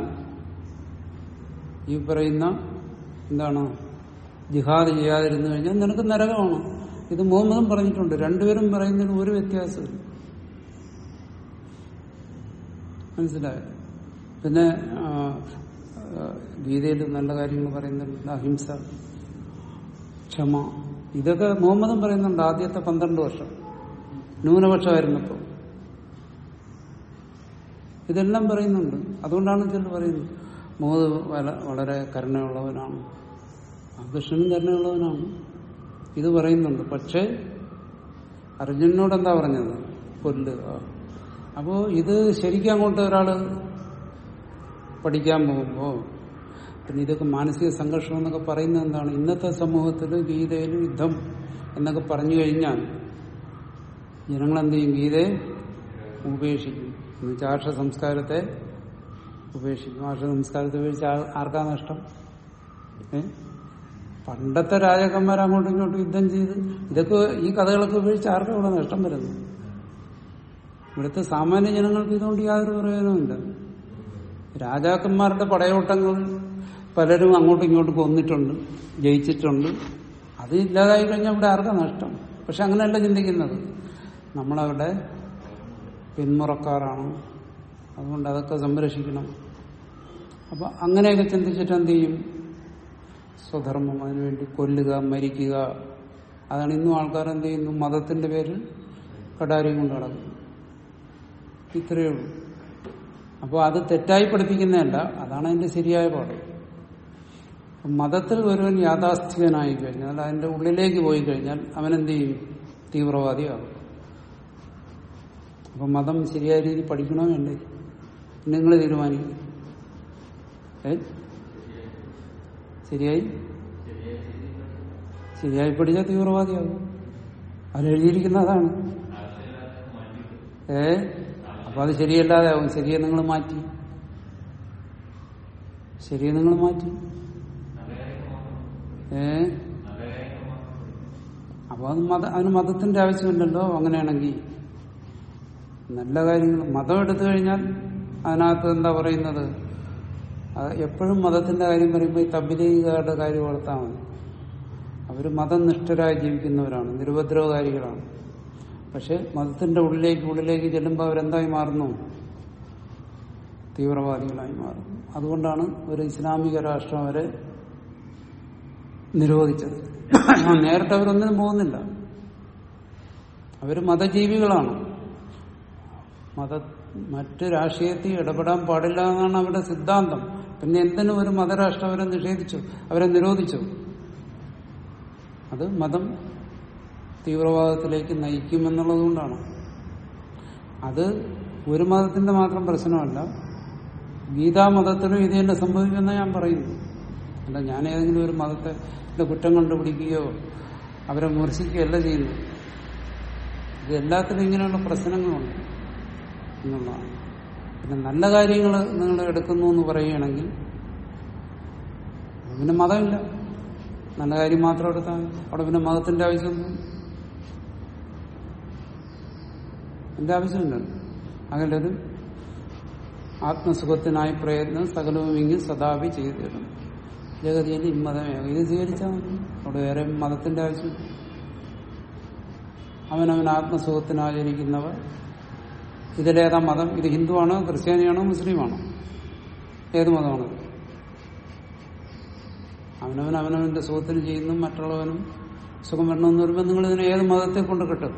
ഈ പറയുന്ന എന്താണ് ജിഹാദ് ചെയ്യാതിരുന്നു കഴിഞ്ഞാൽ നിനക്ക് നരകമാണ് ഇത് മുഹമ്മദും പറഞ്ഞിട്ടുണ്ട് രണ്ടുപേരും പറയുന്നതിന് ഒരു വ്യത്യാസമില്ല മനസ്സിലായോ പിന്നെ ആ, ആ, ഗീതയിൽ നല്ല കാര്യങ്ങൾ പറയുന്നുണ്ട് അഹിംസ ക്ഷമ ഇതൊക്കെ മുഹമ്മദും പറയുന്നുണ്ട് ആദ്യത്തെ പന്ത്രണ്ട് വർഷം ന്യൂനപക്ഷമായിരുന്നപ്പോൾ ഇതെല്ലാം പറയുന്നുണ്ട് അതുകൊണ്ടാണ് ചിലർ പറയുന്നത് മുഹമ്മദ് വല- വളരെ കരുണയുള്ളവനാണ് ആ കൃഷ്ണനും കരുണയുള്ളവനാണ് ഇത് പറയുന്നുണ്ട് പക്ഷേ അർജുനനോട് എന്താ പറഞ്ഞത് കൊല്ലുക അപ്പോ ഇത് ശരിക്കും അങ്ങോട്ട് ഒരാള് പഠിക്കാൻ പോകുമ്പോ പിന്നെ ഇതൊക്കെ മാനസിക സംഘർഷം എന്നൊക്കെ പറയുന്നത് എന്താണ് ഇന്നത്തെ സമൂഹത്തിൽ ഗീതയിൽ യുദ്ധം എന്നൊക്കെ പറഞ്ഞു കഴിഞ്ഞാൽ ജനങ്ങൾ എന്ത് ചെയ്യും ഗീതയെ ഉപേക്ഷിക്കും എന്നുവെച്ചാൽ ആർഷ സംസ്കാരത്തെ ഉപേക്ഷിക്കും ആർഷ സംസ്കാരത്തെ ഉപേക്ഷിച്ച് ആ- ആർക്കാ നഷ്ടം ഏ പണ്ടത്തെ രാജാക്കന്മാർ അങ്ങോട്ടും ഇങ്ങോട്ടും യുദ്ധം ചെയ്ത് ഇതൊക്കെ ഈ കഥകളൊക്കെ ഉപേക്ഷിച്ച് ആർക്കാ ഇവിടെ നഷ്ടം വരുന്നത് ഇവിടുത്തെ സാമാന്യ ജനങ്ങൾക്ക് ഇതുകൊണ്ട് യാതൊരു പ്രയോജനമില്ല രാജാക്കന്മാരുടെ പടയോട്ടങ്ങൾ പലരും അങ്ങോട്ടും ഇങ്ങോട്ടും കൊന്നിട്ടുണ്ട് ജയിച്ചിട്ടുണ്ട് അത് ഇല്ലാതായി കഴിഞ്ഞാൽ ഇവിടെ ആർക്കാ നഷ്ടം പക്ഷെ അങ്ങനെയല്ല ചിന്തിക്കുന്നത് നമ്മളവിടെ പിന്മുറക്കാരാണ് അതുകൊണ്ട് അതൊക്കെ സംരക്ഷിക്കണം അപ്പൊ അങ്ങനെയൊക്കെ ചിന്തിച്ചിട്ട് എന്ത് ചെയ്യും സ്വധർമ്മം അതിനുവേണ്ടി കൊല്ലുക മരിക്കുക അതാണ് ഇന്നും ആൾക്കാർ എന്ത് ചെയ്യുന്നു മതത്തിന്റെ പേരിൽ കടാരിയും കൊണ്ട് നടക്കുന്നു ഇത്രയേ ഉള്ളൂ അപ്പോൾ അത് തെറ്റായി പഠിപ്പിക്കുന്നതല്ല അതാണ് അതിന്റെ ശരിയായ പാഠം മതത്തിൽ ഒരുവൻ യാഥാസ്ഥികനായി കഴിഞ്ഞാൽ അതിന്റെ ഉള്ളിലേക്ക് പോയി കഴിഞ്ഞാൽ അവൻ എന്ത് ചെയ്യും തീവ്രവാദിയാകും അപ്പൊ മതം ശരിയായ രീതിയിൽ പഠിക്കണോ വേണ്ടേ നിങ്ങൾ തീരുമാനിക്കും ഏ ശരിയായി ശരിയായി പഠിച്ചാൽ തീവ്രവാദിയാകും അതിലെഴുതിയിരിക്കുന്ന അതാണ് ഏ അപ്പൊ അത് ശരിയല്ലാതെ ആവും ശരിയെ നിങ്ങൾ മാറ്റി ശരിയെ നിങ്ങൾ മാറ്റി ഏ അപ്പൊ അത് മത അതിന് മതത്തിന്റെ ആവശ്യമില്ലല്ലോ അങ്ങനെയാണെങ്കിൽ നല്ല കാര്യങ്ങൾ മതം എടുത്തു കഴിഞ്ഞാൽ അതിനകത്ത് എന്താ പറയുന്നത് അത് എപ്പോഴും മതത്തിന്റെ കാര്യം പറയുമ്പോൾ ഈ തബ്ലീഗുകാരുടെ കാര്യം ഓർത്താൽ മതി അവർ മതനിഷ്ഠരായി ജീവിക്കുന്നവരാണ് നിരുപദ്രവകാരികളാണ് പക്ഷെ മതത്തിന്റെ ഉള്ളിലേക്ക് ഉള്ളിലേക്ക് ചെല്ലുമ്പോൾ അവരെന്തായി മാറുന്നു തീവ്രവാദികളായി മാറുന്നു അതുകൊണ്ടാണ് ഒരു ഇസ്ലാമിക രാഷ്ട്രം അവരെ നിരോധിച്ചത് നേരിട്ട് അവരൊന്നിനും പോകുന്നില്ല അവര് മതജീവികളാണ് മത മറ്റ് രാഷ്ട്രീയത്തിൽ ഇടപെടാൻ പാടില്ല എന്നാണ് അവരുടെ സിദ്ധാന്തം പിന്നെ എന്തിനും ഒരു മതരാഷ്ട്രം അവരെ നിഷേധിച്ചു അവരെ നിരോധിച്ചു അത് മതം തീവ്രവാദത്തിലേക്ക് നയിക്കുമെന്നുള്ളതുകൊണ്ടാണ് അത് ഒരു മതത്തിന്റെ മാത്രം പ്രശ്നമല്ല ഗീതാമതത്തിനും ഇത് തന്നെ സംഭവിക്കുമെന്ന് ഞാൻ പറയുന്നു അല്ല ഞാൻ ഏതെങ്കിലും ഒരു മതത്തെ കുറ്റം കണ്ടുപിടിക്കുകയോ അവരെ വിമർശിക്കുകയല്ല ചെയ്യുന്നു ഇത് എല്ലാത്തിലും ഇങ്ങനെയുള്ള പ്രശ്നങ്ങളുണ്ട് എന്നുള്ളതാണ് പിന്നെ നല്ല കാര്യങ്ങൾ നിങ്ങൾ എടുക്കുന്നു എന്ന് പറയുകയാണെങ്കിൽ പിന്നെ മതമില്ല നല്ല കാര്യം മാത്രം എടുത്താൽ മതി. അവിടെ പിന്നെ മതത്തിന്റെ ആവശ്യമൊന്നും എന്റെ ആവശ്യമില്ല അങ്ങനെ ഒരു ആത്മസുഖത്തിനായി പ്രയത്നം സകലവും ഇങ്ങ് സദാപി ചെയ്തു തരും ജഗതിയിൽ ഇമ്മതമേ ഇത് സ്വീകരിച്ചാൽ മതി അവിടെ വേറെ മതത്തിന്റെ ആവശ്യം അവനവൻ ആത്മസുഖത്തിനാചരിക്കുന്നവർ ഇതിലേതാ മതം ഇത് ഹിന്ദുവാണോ ക്രിസ്ത്യാനിയാണോ മുസ്ലിമാണോ ഏത് മതമാണ് അവനവൻ അവനവന്റെ സുഖത്തിന് ചെയ്യുന്നു മറ്റുള്ളവനും സുഖം വരണമെന്ന് വരുമ്പോൾ നിങ്ങൾ ഇതിനെ ഏത് മതത്തെ കൊണ്ട് കിട്ടും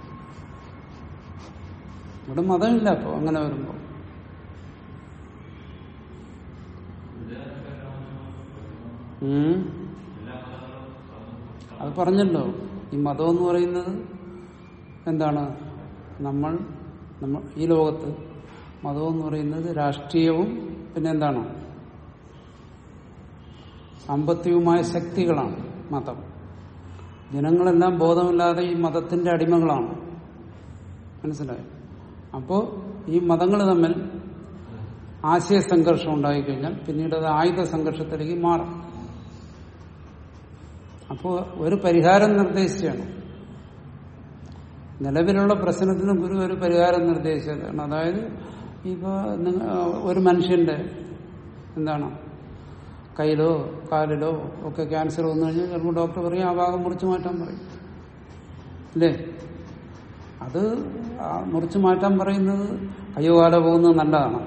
ഇവിടെ മതമില്ല അപ്പോ അങ്ങനെ വരുമ്പോ ഉം. അത് പറഞ്ഞല്ലോ ഈ മതം എന്ന് പറയുന്നത് എന്താണ് നമ്മൾ നമ്മൾ ഈ ലോകത്ത് മതം എന്ന് പറയുന്നത് രാഷ്ട്രീയവും പിന്നെ എന്താണ് സാമ്പത്തികവുമായ ശക്തികളാണ് മതം ജനങ്ങളെല്ലാം ബോധമില്ലാതെ ഈ മതത്തിന്റെ അടിമകളാണ് മനസ്സിലായോ അപ്പോ ഈ മതങ്ങൾ തമ്മിൽ ആശയ സംഘർഷം ഉണ്ടായിക്കഴിഞ്ഞാൽ പിന്നീട് അത് ആയുധ സംഘർഷത്തിലേക്ക് മാറും അപ്പോൾ ഒരു പരിഹാരം നിർദ്ദേശിച്ചാണ് നിലവിലുള്ള പ്രശ്നത്തിന് ഗുരു ഒരു പരിഹാരം നിർദ്ദേശിച്ചതാണ് അതായത് ഇപ്പൊ നിങ്ങ- ഒരു മനുഷ്യന്റെ എന്താണ് കയ്യിലോ കാലിലോ ഒക്കെ ക്യാൻസർ വന്നു കഴിഞ്ഞാൽ ചിലപ്പോൾ ഡോക്ടർ പറയും ആ ഭാഗം മുറിച്ചു മാറ്റാൻ പറയും അല്ലേ അത് ആ മുറിച്ചു മാറ്റാൻ പറയുന്നത് കയ്യോ കാലോ പോകുന്നത് നല്ലതാണ്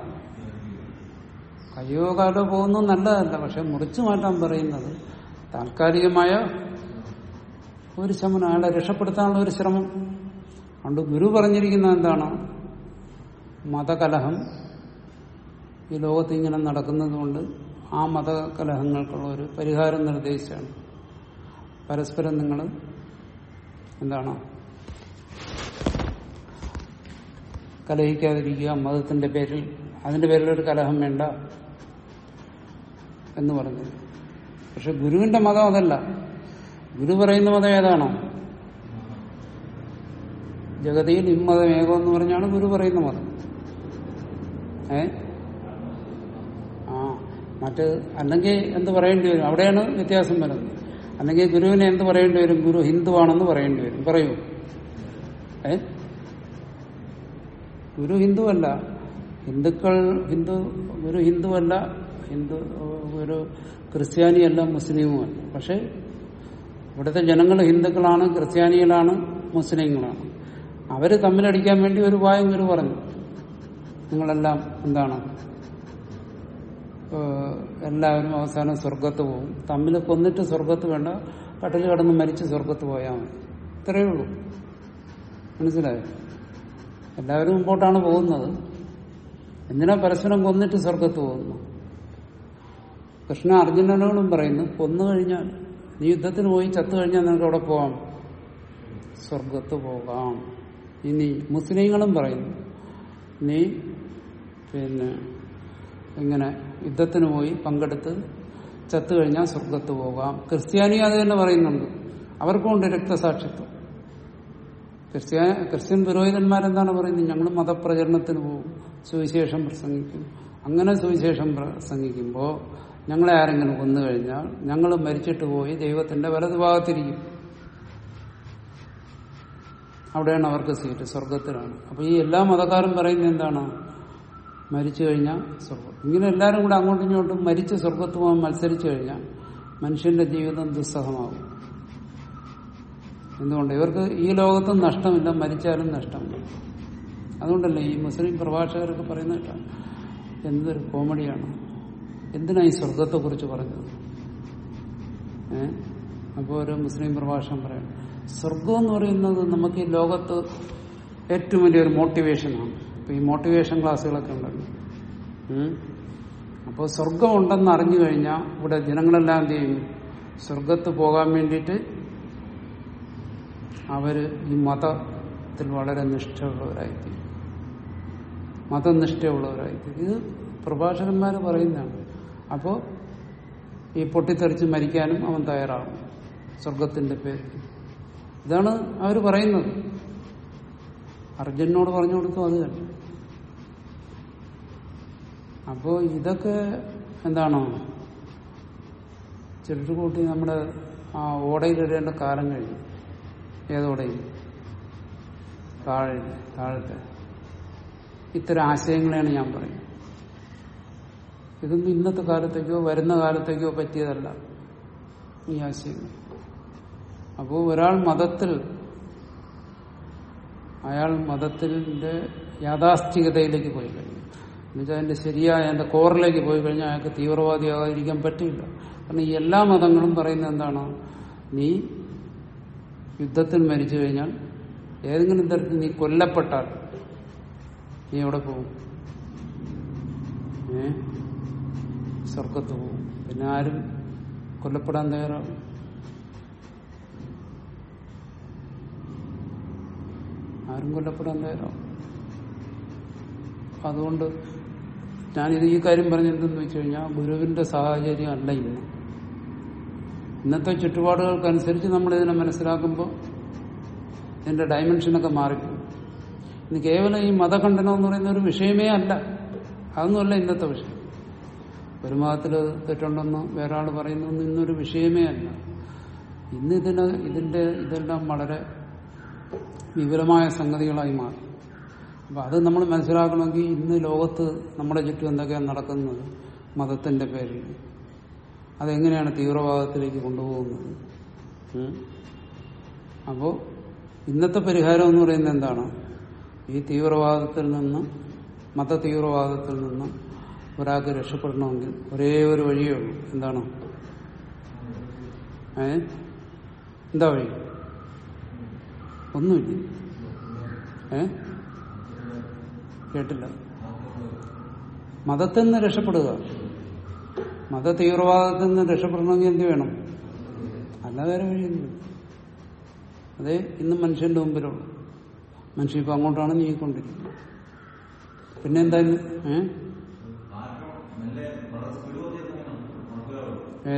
കയ്യോ കാലോ പോകുന്നത് നല്ലതല്ല പക്ഷെ മുറിച്ചു മാറ്റാൻ പറയുന്നത് താൽക്കാലികമായ ഒരു ശമനം അയാളെ രക്ഷപ്പെടുത്താനുള്ള ഒരു ശ്രമം അതുകൊണ്ട് ഗുരു പറഞ്ഞിരിക്കുന്നത് എന്താണ് മതകലഹം ഈ ലോകത്ത് ഇങ്ങനെ നടക്കുന്നത് കൊണ്ട് ആ മതകലഹങ്ങൾക്കുള്ള ഒരു പരിഹാരം നിർദ്ദേശിച്ചാണ് പരസ്പരം നിങ്ങൾ എന്താണ് കലഹിക്കാതിരിക്കുക മതത്തിന്റെ പേരിൽ അതിന്റെ പേരിൽ ഒരു കലഹം വേണ്ട എന്ന് പറഞ്ഞു പക്ഷെ ഗുരുവിന്റെ മതം അതല്ല ഗുരു പറയുന്ന മതം ഏതാണോ ജഗതിയിൽ ഇമ്മതം ഏകം എന്ന് പറഞ്ഞാണ് ഗുരു പറയുന്ന മതം ഏ ആ മറ്റ് അല്ലെങ്കിൽ എന്ത് പറയേണ്ടി വരും അവിടെയാണ് വ്യത്യാസം വരുന്നത് അല്ലെങ്കിൽ ഗുരുവിനെ എന്ത് പറയേണ്ടി വരും ഗുരു ഹിന്ദുവാണെന്ന് പറയേണ്ടി വരും പറയൂ ഏ ഗുരു ഹിന്ദുവല്ല ഹിന്ദുക്കൾ ഹിന്ദു ഗുരു ഹിന്ദുവല്ല ഹിന്ദു ഒരു ക്രിസ്ത്യാനിയല്ല മുസ്ലിമുമല്ല പക്ഷെ ഇവിടുത്തെ ജനങ്ങൾ ഹിന്ദുക്കളാണ് ക്രിസ്ത്യാനികളാണ് മുസ്ലിങ്ങളാണ് അവര് തമ്മിലടിക്കാൻ വേണ്ടി ഒരു ഉപായം ഗുരു പറഞ്ഞു നിങ്ങളെല്ലാം എന്താണ് ഏഹ് എല്ലാവരും അവസാനം സ്വർഗത്ത് പോകും തമ്മിൽ കൊന്നിട്ട് സ്വർഗത്ത് വേണ്ട കട്ടിൽ കിടന്ന് മരിച്ച് സ്വർഗത്ത് പോയാൽ മതി ഇത്രയേ ഉള്ളൂ മനസ്സിലായോ എല്ലാവരും മുമ്പോട്ടാണ് പോകുന്നത് എന്തിനാ പരസ്പരം കൊന്നിട്ട് സ്വർഗത്ത് പോകുന്നു കൃഷ്ണ അർജുനനോടും പറയുന്നു കൊന്നു കഴിഞ്ഞാൽ നീ യുദ്ധത്തിന് പോയി ചത്തു കഴിഞ്ഞാൽ നിനക്ക് അവിടെ പോവാം സ്വർഗത്ത് പോകാം ഇനി മുസ്ലിങ്ങളും പറയുന്നു നീ പിന്നെ ഇങ്ങനെ യുദ്ധത്തിന് പോയി പങ്കെടുത്ത് ചത്തു കഴിഞ്ഞാൽ സ്വർഗത്ത് പോകാം ക്രിസ്ത്യാനി അത് തന്നെ പറയുന്നുണ്ട് അവർക്കും ഉണ്ട് രക്തസാക്ഷിത്വം ക്രിസ്ത്യ ക്രിസ്ത്യൻ പുരോഹിതന്മാരെന്താണ് പറയുന്നത് ഞങ്ങൾ മതപ്രചരണത്തിന് പോകും സുവിശേഷം പ്രസംഗിക്കും അങ്ങനെ സുവിശേഷം പ്രസംഗിക്കുമ്പോൾ ഞങ്ങളെ ആരെങ്കിലും കൊന്നു കഴിഞ്ഞാൽ ഞങ്ങൾ മരിച്ചിട്ട് പോയി ദൈവത്തിന്റെ വലതുഭാഗത്തിരിക്കും അവിടെയാണ് അവർക്ക് സീറ്റ് സ്വർഗത്തിലാണ് അപ്പൊ ഈ എല്ലാ മതക്കാരും പറയുന്നത് എന്താണ് മരിച്ചു കഴിഞ്ഞാൽ സ്വർഗം ഇങ്ങനെ എല്ലാവരും കൂടെ അങ്ങോട്ടും ഇങ്ങോട്ടും മരിച്ച് സ്വർഗത്ത് പോകാൻ മത്സരിച്ചു കഴിഞ്ഞാൽ മനുഷ്യന്റെ ജീവിതം ദുസ്സഹമാകും എന്തുകൊണ്ട് ഇവർക്ക് ഈ ലോകത്തും നഷ്ടമില്ല മരിച്ചാലും നഷ്ടമില്ല അതുകൊണ്ടല്ലേ ഈ മുസ്ലിം പ്രഭാഷകരൊക്കെ പറയുന്ന കേട്ടാ എന്തൊരു കോമഡിയാണ് എന്തിനാ ഈ സ്വർഗത്തെ കുറിച്ച് പറഞ്ഞത് ഏ അപ്പോൾ ഒരു മുസ്ലിം പ്രഭാഷകൻ പറയണം സ്വർഗം എന്ന് പറയുന്നത് നമുക്ക് ഈ ലോകത്ത് ഏറ്റവും വലിയൊരു മോട്ടിവേഷനാണ് ഇപ്പൊ ഈ മോട്ടിവേഷൻ ക്ലാസ്സുകളൊക്കെ ഉണ്ടല്ലോ ഉം. അപ്പോൾ സ്വർഗം ഉണ്ടെന്ന് അറിഞ്ഞു കഴിഞ്ഞാൽ ഇവിടെ ജനങ്ങളെല്ലാം എന്ത് ചെയ്യും സ്വർഗത്ത് പോകാൻ വേണ്ടിയിട്ട് അവര് ഈ മതത്തിൽ വളരെ നിഷ്ഠയുള്ളവരായിത്തീരും മതനിഷ്ഠയുള്ളവരായിത്തീരും ഇത് പ്രഭാഷകന്മാർ പറയുന്നതാണ് അപ്പോൾ ഈ പൊട്ടിത്തെറിച്ച് മരിക്കാനും അവൻ തയ്യാറാകും സ്വർഗത്തിന്റെ പേരിൽ ഇതാണ് അവർ പറയുന്നത് അർജുനോട് പറഞ്ഞു കൊടുത്തു അത് തന്നെ അപ്പോ ഇതൊക്കെ എന്താണോ ചുരുട്ടുകൂട്ടി നമ്മുടെ ആ ഓടയിലിടേണ്ട കാലം കഴിഞ്ഞു ഏതോടയിൽ താഴെ താഴത്തെ ഇത്തരം ആശയങ്ങളെയാണ് ഞാൻ പറയുന്നത് ഇതൊന്നും ഇന്നത്തെ കാലത്തേക്കോ വരുന്ന കാലത്തേക്കോ പറ്റിയതല്ല ഈ ആശയങ്ങൾ അപ്പോൾ ഒരാൾ മതത്തിൽ അയാൾ മതത്തിന്റെ യാഥാസ്ഥികതയിലേക്ക് പോയി കഴിഞ്ഞു എന്നുവെച്ചാൽ അതിന്റെ ശരിയായ അതിന്റെ കോറിലേക്ക് പോയി കഴിഞ്ഞാൽ അയാൾക്ക് തീവ്രവാദിയാകാതിരിക്കാൻ പറ്റില്ല കാരണം ഈ എല്ലാ മതങ്ങളും പറയുന്നത് എന്താണ് നീ യുദ്ധത്തിൽ മരിച്ചു കഴിഞ്ഞാൽ ഏതെങ്കിലും തരത്തിൽ നീ കൊല്ലപ്പെട്ടാൽ നീ എവിടെ പോകും ഏ സ്വർഗത്ത് പോകും പിന്നെ ആരും കൊല്ലപ്പെടാൻ തയ്യാറാവും ആരും കൊല്ലപ്പെടാൻ തയ്യാറാവും അപ്പൊ അതുകൊണ്ട് ഞാനിത് ഈ കാര്യം പറഞ്ഞെന്തെന്ന് വെച്ച് കഴിഞ്ഞാൽ ഗുരുവിന്റെ സാഹചര്യം അല്ല ഇന്ന് ഇന്നത്തെ ചുറ്റുപാടുകൾക്കനുസരിച്ച് നമ്മൾ ഇതിനെ മനസ്സിലാക്കുമ്പോൾ ഇതിന്റെ ഡയമെൻഷനൊക്കെ മാറിപ്പോകും ഇന്ന് കേവലം ഈ മതഖണ്ഡനം എന്ന് പറയുന്ന ഒരു വിഷയമേ അല്ല അതൊന്നുമല്ല ഇന്നത്തെ വിഷയം ഒരു മതത്തിൽ തെറ്റുണ്ടെന്ന് വേറെ ആൾ പറയുന്നൊന്നും ഇന്നൊരു വിഷയമേ അല്ല ഇന്ന് ഇതിന് ഇതിന്റെ ഇതെല്ലാം വളരെ വിപുലമായ സംഗതികളായി മാറി അപ്പൊ അത് നമ്മൾ മനസ്സിലാക്കണമെങ്കിൽ ഇന്ന് ലോകത്ത് നമ്മുടെ ചുറ്റും എന്തൊക്കെയാണ് നടക്കുന്നത് മതത്തിന്റെ പേരിൽ അതെങ്ങനെയാണ് തീവ്രവാദത്തിലേക്ക് കൊണ്ടുപോകുന്നത് ഉം. അപ്പോ ഇന്നത്തെ പരിഹാരം എന്ന് പറയുന്നത് എന്താണ് ഈ തീവ്രവാദത്തിൽ നിന്ന് മത തീവ്രവാദത്തിൽ നിന്ന് ഒരാൾക്ക് രക്ഷപ്പെടണമെങ്കിൽ ഒരേ ഒരു വഴിയേ ഉള്ളൂ എന്താണ് ഏ എന്താ വഴി ഒന്നുമില്ല ഏ കേട്ടില്ല മതത്തിൽ നിന്ന് രക്ഷപ്പെടുക മത തീവ്രവാദത്തിൽ നിന്ന് രക്ഷപ്പെടണമെങ്കിൽ എന്ത് വേണം അല്ലാതെ വേറെ വഴിയൊന്നും അതേ ഇന്ന് മനുഷ്യന്റെ മുമ്പിലുള്ളൂ മനുഷ്യൻ ഇപ്പൊ അങ്ങോട്ടാണ് നീങ്ങിക്കൊണ്ടിരിക്കുന്നത് പിന്നെ എന്താ ഇന്ന്? ഏ ഏ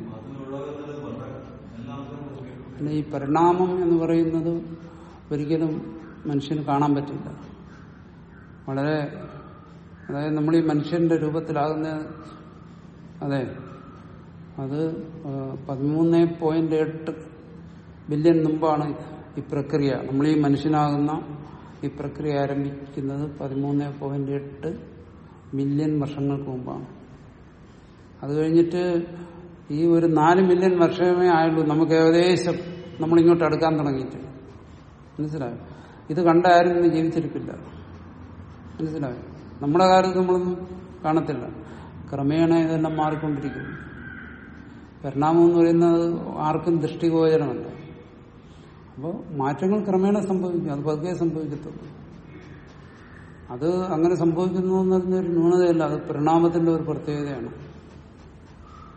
പിന്നെ ഈ പരിണാമം എന്ന് പറയുന്നത് ഒരിക്കലും മനുഷ്യന് കാണാൻ പറ്റില്ല വളരെ അതായത് നമ്മൾ ഈ മനുഷ്യന്റെ രൂപത്തിലാകുന്ന അതെ അത് പതിമൂന്ന് പോയിന്റ് എട്ട് ബില്യൺ മുമ്പാണ് ഈ പ്രക്രിയ നമ്മൾ ഈ മനുഷ്യനാകുന്ന ഈ പ്രക്രിയ ആരംഭിക്കുന്നത് പതിമൂന്ന് പോയിന്റ് എട്ട് മില്യൺ വർഷങ്ങൾക്ക് മുമ്പാണ് അത് കഴിഞ്ഞിട്ട് ഈ ഒരു നാല് മില്യൺ വർഷമേ ആയുള്ളൂ നമുക്ക് ഏകദേശം നമ്മളിങ്ങോട്ട് അടുക്കാൻ തുടങ്ങിയിട്ട് മനസ്സിലായോ ഇത് കണ്ട ആരും ഇന്ന് ജീവിച്ചിരിപ്പില്ല മനസ്സിലായോ നമ്മുടെ കാലത്ത് നമ്മളൊന്നും കാണത്തില്ല ക്രമേണ ഇതെല്ലാം മാറിക്കൊണ്ടിരിക്കുന്നു പരിണാമം എന്ന് പറയുന്നത് ആർക്കും ദൃഷ്ടിഗോചരമല്ല അപ്പോൾ മാറ്റങ്ങൾ ക്രമേണ സംഭവിക്കും അത് പതുക്കെ സംഭവിക്കത്തുള്ളൂ അത് അങ്ങനെ സംഭവിക്കുന്നു എന്ന് പറഞ്ഞൊരു ന്യൂനതയല്ല അത് പരിണാമത്തിന്റെ ഒരു പ്രത്യേകതയാണ്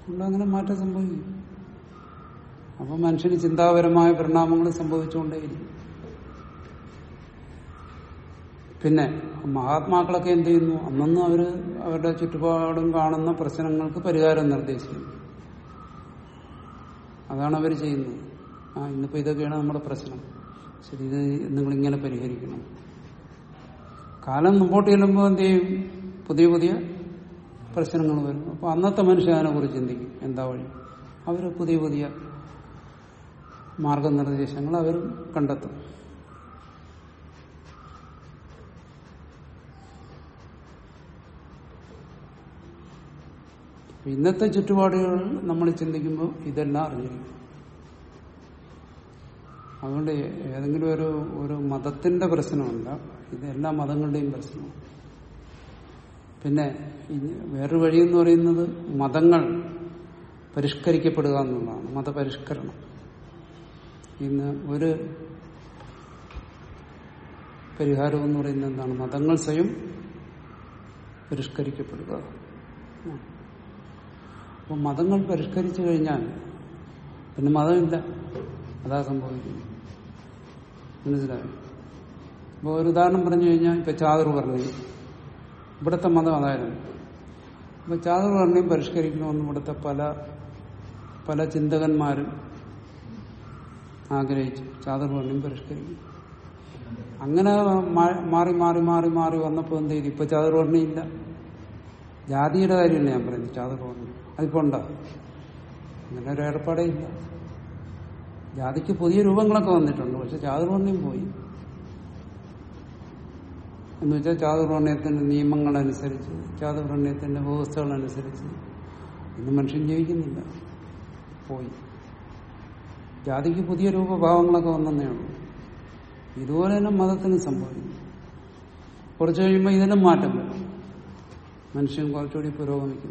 അതുകൊണ്ട് അങ്ങനെ മാറ്റം സംഭവിക്കും അപ്പൊ മനുഷ്യന് ചിന്താപരമായ പരിണാമങ്ങൾ സംഭവിച്ചുകൊണ്ടേയിരിക്കും പിന്നെ മഹാത്മാക്കളൊക്കെ എന്ത് ചെയ്യുന്നു അന്നൊന്നും അവര് അവരുടെ ചുറ്റുപാടും കാണുന്ന പ്രശ്നങ്ങൾക്ക് പരിഹാരം നിർദ്ദേശിക്കുന്നു അതാണ് അവർ ചെയ്യുന്നത് ആ ഇന്നിപ്പോ ഇതൊക്കെയാണ് നമ്മുടെ പ്രശ്നം ശരി ഇത് നിങ്ങൾ ഇങ്ങനെ പരിഹരിക്കണം കാലം മുമ്പോട്ട് ചെല്ലുമ്പോൾ എന്ത് ചെയ്യും പുതിയ പുതിയ പ്രശ്നങ്ങൾ വരും അപ്പൊ അന്നത്തെ മനുഷ്യൻ അതിനെ കുറിച്ച് ചിന്തിക്കും എന്താ വഴി അവര് പുതിയ പുതിയ മാർഗനിർദ്ദേശങ്ങൾ അവർ കണ്ടെത്തും ഇന്നത്തെ ചുറ്റുപാടുകൾ നമ്മൾ ചിന്തിക്കുമ്പോൾ ഇതെല്ലാം അറിഞ്ഞിരിക്കും അതുകൊണ്ട് ഏതെങ്കിലും ഒരു ഒരു മതത്തിന്റെ പ്രശ്നമല്ല ഇത് എല്ലാ മതങ്ങളുടെയും പ്രശ്നമാണ് പിന്നെ ഇനി വേറൊരു വഴിയെന്ന് പറയുന്നത് മതങ്ങൾ പരിഷ്കരിക്കപ്പെടുക എന്നുള്ളതാണ് മതപരിഷ്കരണം ഇന്ന് ഒരു പരിഹാരം എന്ന് പറയുന്നത് എന്താണ് മതങ്ങൾ സ്വയം പരിഷ്കരിക്കപ്പെടുക അപ്പോൾ മതങ്ങൾ പരിഷ്കരിച്ചു കഴിഞ്ഞാൽ പിന്നെ മതമില്ല അതാ സംഭവിക്കുന്നത് മനസ്സിലായോ അപ്പോൾ ഒരു ഉദാഹരണം പറഞ്ഞു കഴിഞ്ഞാൽ ഇപ്പൊ ചാതുർ പറഞ്ഞു ഇവിടുത്തെ മതം അതായിരുന്നു അപ്പൊ ചാതുർ പറഞ്ഞയും പരിഷ്കരിക്കണമെന്ന് ഇവിടുത്തെ പല പല ചിന്തകന്മാരും ആഗ്രഹിച്ചു ചാതുർവർണ്ണ്യം പരിഷ്കരിക്കും അങ്ങനെ മാ- മാറി മാറി മാറി മാറി വന്നപ്പോൾ എന്ത് ചെയ്തു ഇപ്പൊ ചാതുർവർണ്ണം ഇല്ല ജാതിയുടെ കാര്യമല്ല ഞാൻ പറയുന്നത് ചാതുർവർണ്ണം അതിപ്പോ ഉണ്ടോ അങ്ങനെ ഒരു ഏർപ്പാടേ ഇല്ല ജാതിക്ക് പുതിയ രൂപങ്ങളൊക്കെ വന്നിട്ടുണ്ട് പക്ഷെ ചാതുർവർണ്ണ്യം പോയി എന്ന് വെച്ചാൽ ചാതുർവർണ്ണയത്തിന്റെ നിയമങ്ങളനുസരിച്ച് ചാതുർവർണ്ണയത്തിന്റെ വ്യവസ്ഥകളനുസരിച്ച് ഇന്ന് മനുഷ്യൻ ജീവിക്കുന്നില്ല പോയി ജാതിക്ക് പുതിയ രൂപഭാവങ്ങളൊക്കെ വന്നേ ഉള്ളൂ ഇതുപോലെ തന്നെ മതത്തിന് സംഭവിക്കും കുറച്ച് കഴിയുമ്പോൾ ഇതിനും മാറ്റം വരും മനുഷ്യൻ കുറച്ചുകൂടി പുരോഗമിക്കും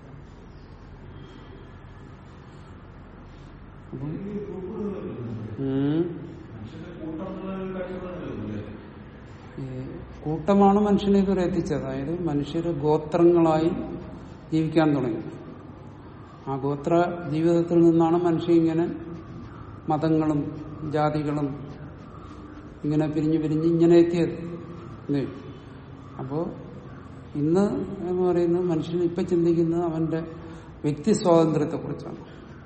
അപ്പം ഉം. ഈ കൂട്ടമാണ് മനുഷ്യനെ ഇതുവരെ എത്തിച്ചത് അതായത് മനുഷ്യര് ഗോത്രങ്ങളായി ജീവിക്കാൻ തുടങ്ങി ആ ഗോത്ര ജീവിതത്തിൽ നിന്നാണ് മനുഷ്യൻ ഇങ്ങനെ മതങ്ങളും ജാതികളും ഇങ്ങനെ പിരിഞ്ഞു പിരിഞ്ഞ് ഇങ്ങനെ എത്തിയത് ഇല്ലേ? അപ്പോ ഇന്ന് എന്ന് പറയുന്നത് മനുഷ്യൻ ഇപ്പൊ ചിന്തിക്കുന്നത് അവന്റെ വ്യക്തി സ്വാതന്ത്ര്യത്തെ കുറിച്ചാണ്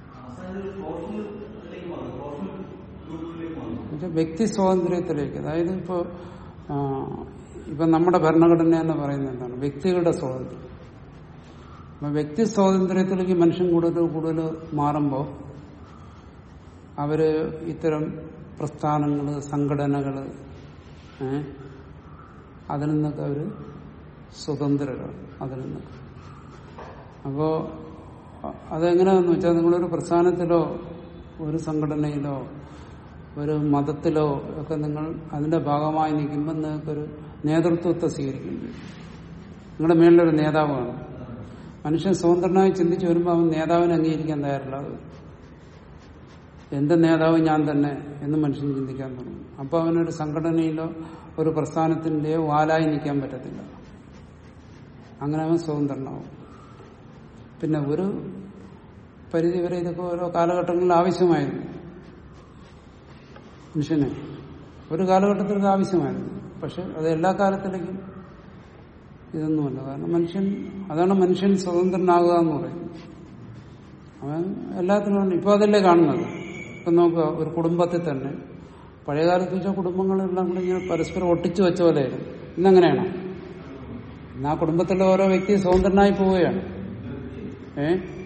എന്നുവെച്ചാൽ വ്യക്തി സ്വാതന്ത്ര്യത്തിലേക്ക് അതായത് ഇപ്പോ ആ, ഇപ്പൊ നമ്മുടെ ഭരണഘടന എന്ന് പറയുന്നത് എന്താണ് വ്യക്തികളുടെ സ്വാതന്ത്ര്യം അപ്പൊ വ്യക്തി സ്വാതന്ത്ര്യത്തിലേക്ക് മനുഷ്യൻ കൂടുതൽ കൂടുതൽ മാറുമ്പോൾ അവര് ഇത്തരം പ്രസ്ഥാനങ്ങള് സംഘടനകള് ഏ, അതിൽ നിന്നൊക്കെ അവര് സ്വതന്ത്രരാണ് അതിൽ നിന്നൊക്കെ അപ്പോ അ- അതെങ്ങനെയാന്ന് വെച്ചാൽ നിങ്ങളൊരു പ്രസ്ഥാനത്തിലോ ഒരു സംഘടനയിലോ ഒരു മതത്തിലോ ഒക്കെ നിങ്ങൾ അതിന്റെ ഭാഗമായി നിൽക്കുമ്പോൾ നിങ്ങൾക്കൊരു നേതൃത്വത്തെ സ്വീകരിക്കും നിങ്ങളുടെ മേളിലൊരു നേതാവാണ് മനുഷ്യൻ സ്വതന്ത്രനായി ചിന്തിച്ചു വരുമ്പോൾ അവൻ നേതാവിനെ അംഗീകരിക്കാൻ തയ്യാറില്ല അത് എന്റെ നേതാവ് ഞാൻ തന്നെ എന്ന് മനുഷ്യൻ ചിന്തിക്കാൻ തുടങ്ങും അപ്പൊ അവനൊരു സംഘടനയിലോ ഒരു പ്രസ്ഥാനത്തിന്റെയോ വാലായി നിൽക്കാൻ പറ്റത്തില്ല അങ്ങനെ അവൻ സ്വതന്ത്രനാവും പിന്നെ ഒരു പരിധിവരെ ഇതൊക്കെ ഓരോ കാലഘട്ടങ്ങളിൽ ആവശ്യമായിരുന്നു മനുഷ്യന് ഒരു കാലഘട്ടത്തിൽ ഇത് ആവശ്യമായിരുന്നു പക്ഷെ അത് എല്ലാ കാലത്തിലേക്കും ഇതൊന്നുമല്ല കാരണം മനുഷ്യൻ അതാണ് മനുഷ്യൻ സ്വതന്ത്രനാകുക എന്ന് പറയുന്നത് അവൻ എല്ലാത്തിനും ഉണ്ട് ഇപ്പൊ അതല്ലേ കാണുന്നത് ഇപ്പൊ നോക്കുക ഒരു കുടുംബത്തിൽ തന്നെ പഴയകാലത്ത് വെച്ച കുടുംബങ്ങളെല്ലാം കൂടി ഇങ്ങനെ പരസ്പരം ഒട്ടിച്ചു വെച്ച പോലെയായിരുന്നു ഇന്നങ്ങനെയാണോ ഇന്ന് ആ കുടുംബത്തിലെ ഓരോ വ്യക്തി സ്വതന്ത്രനായി പോവുകയാണ് ഏ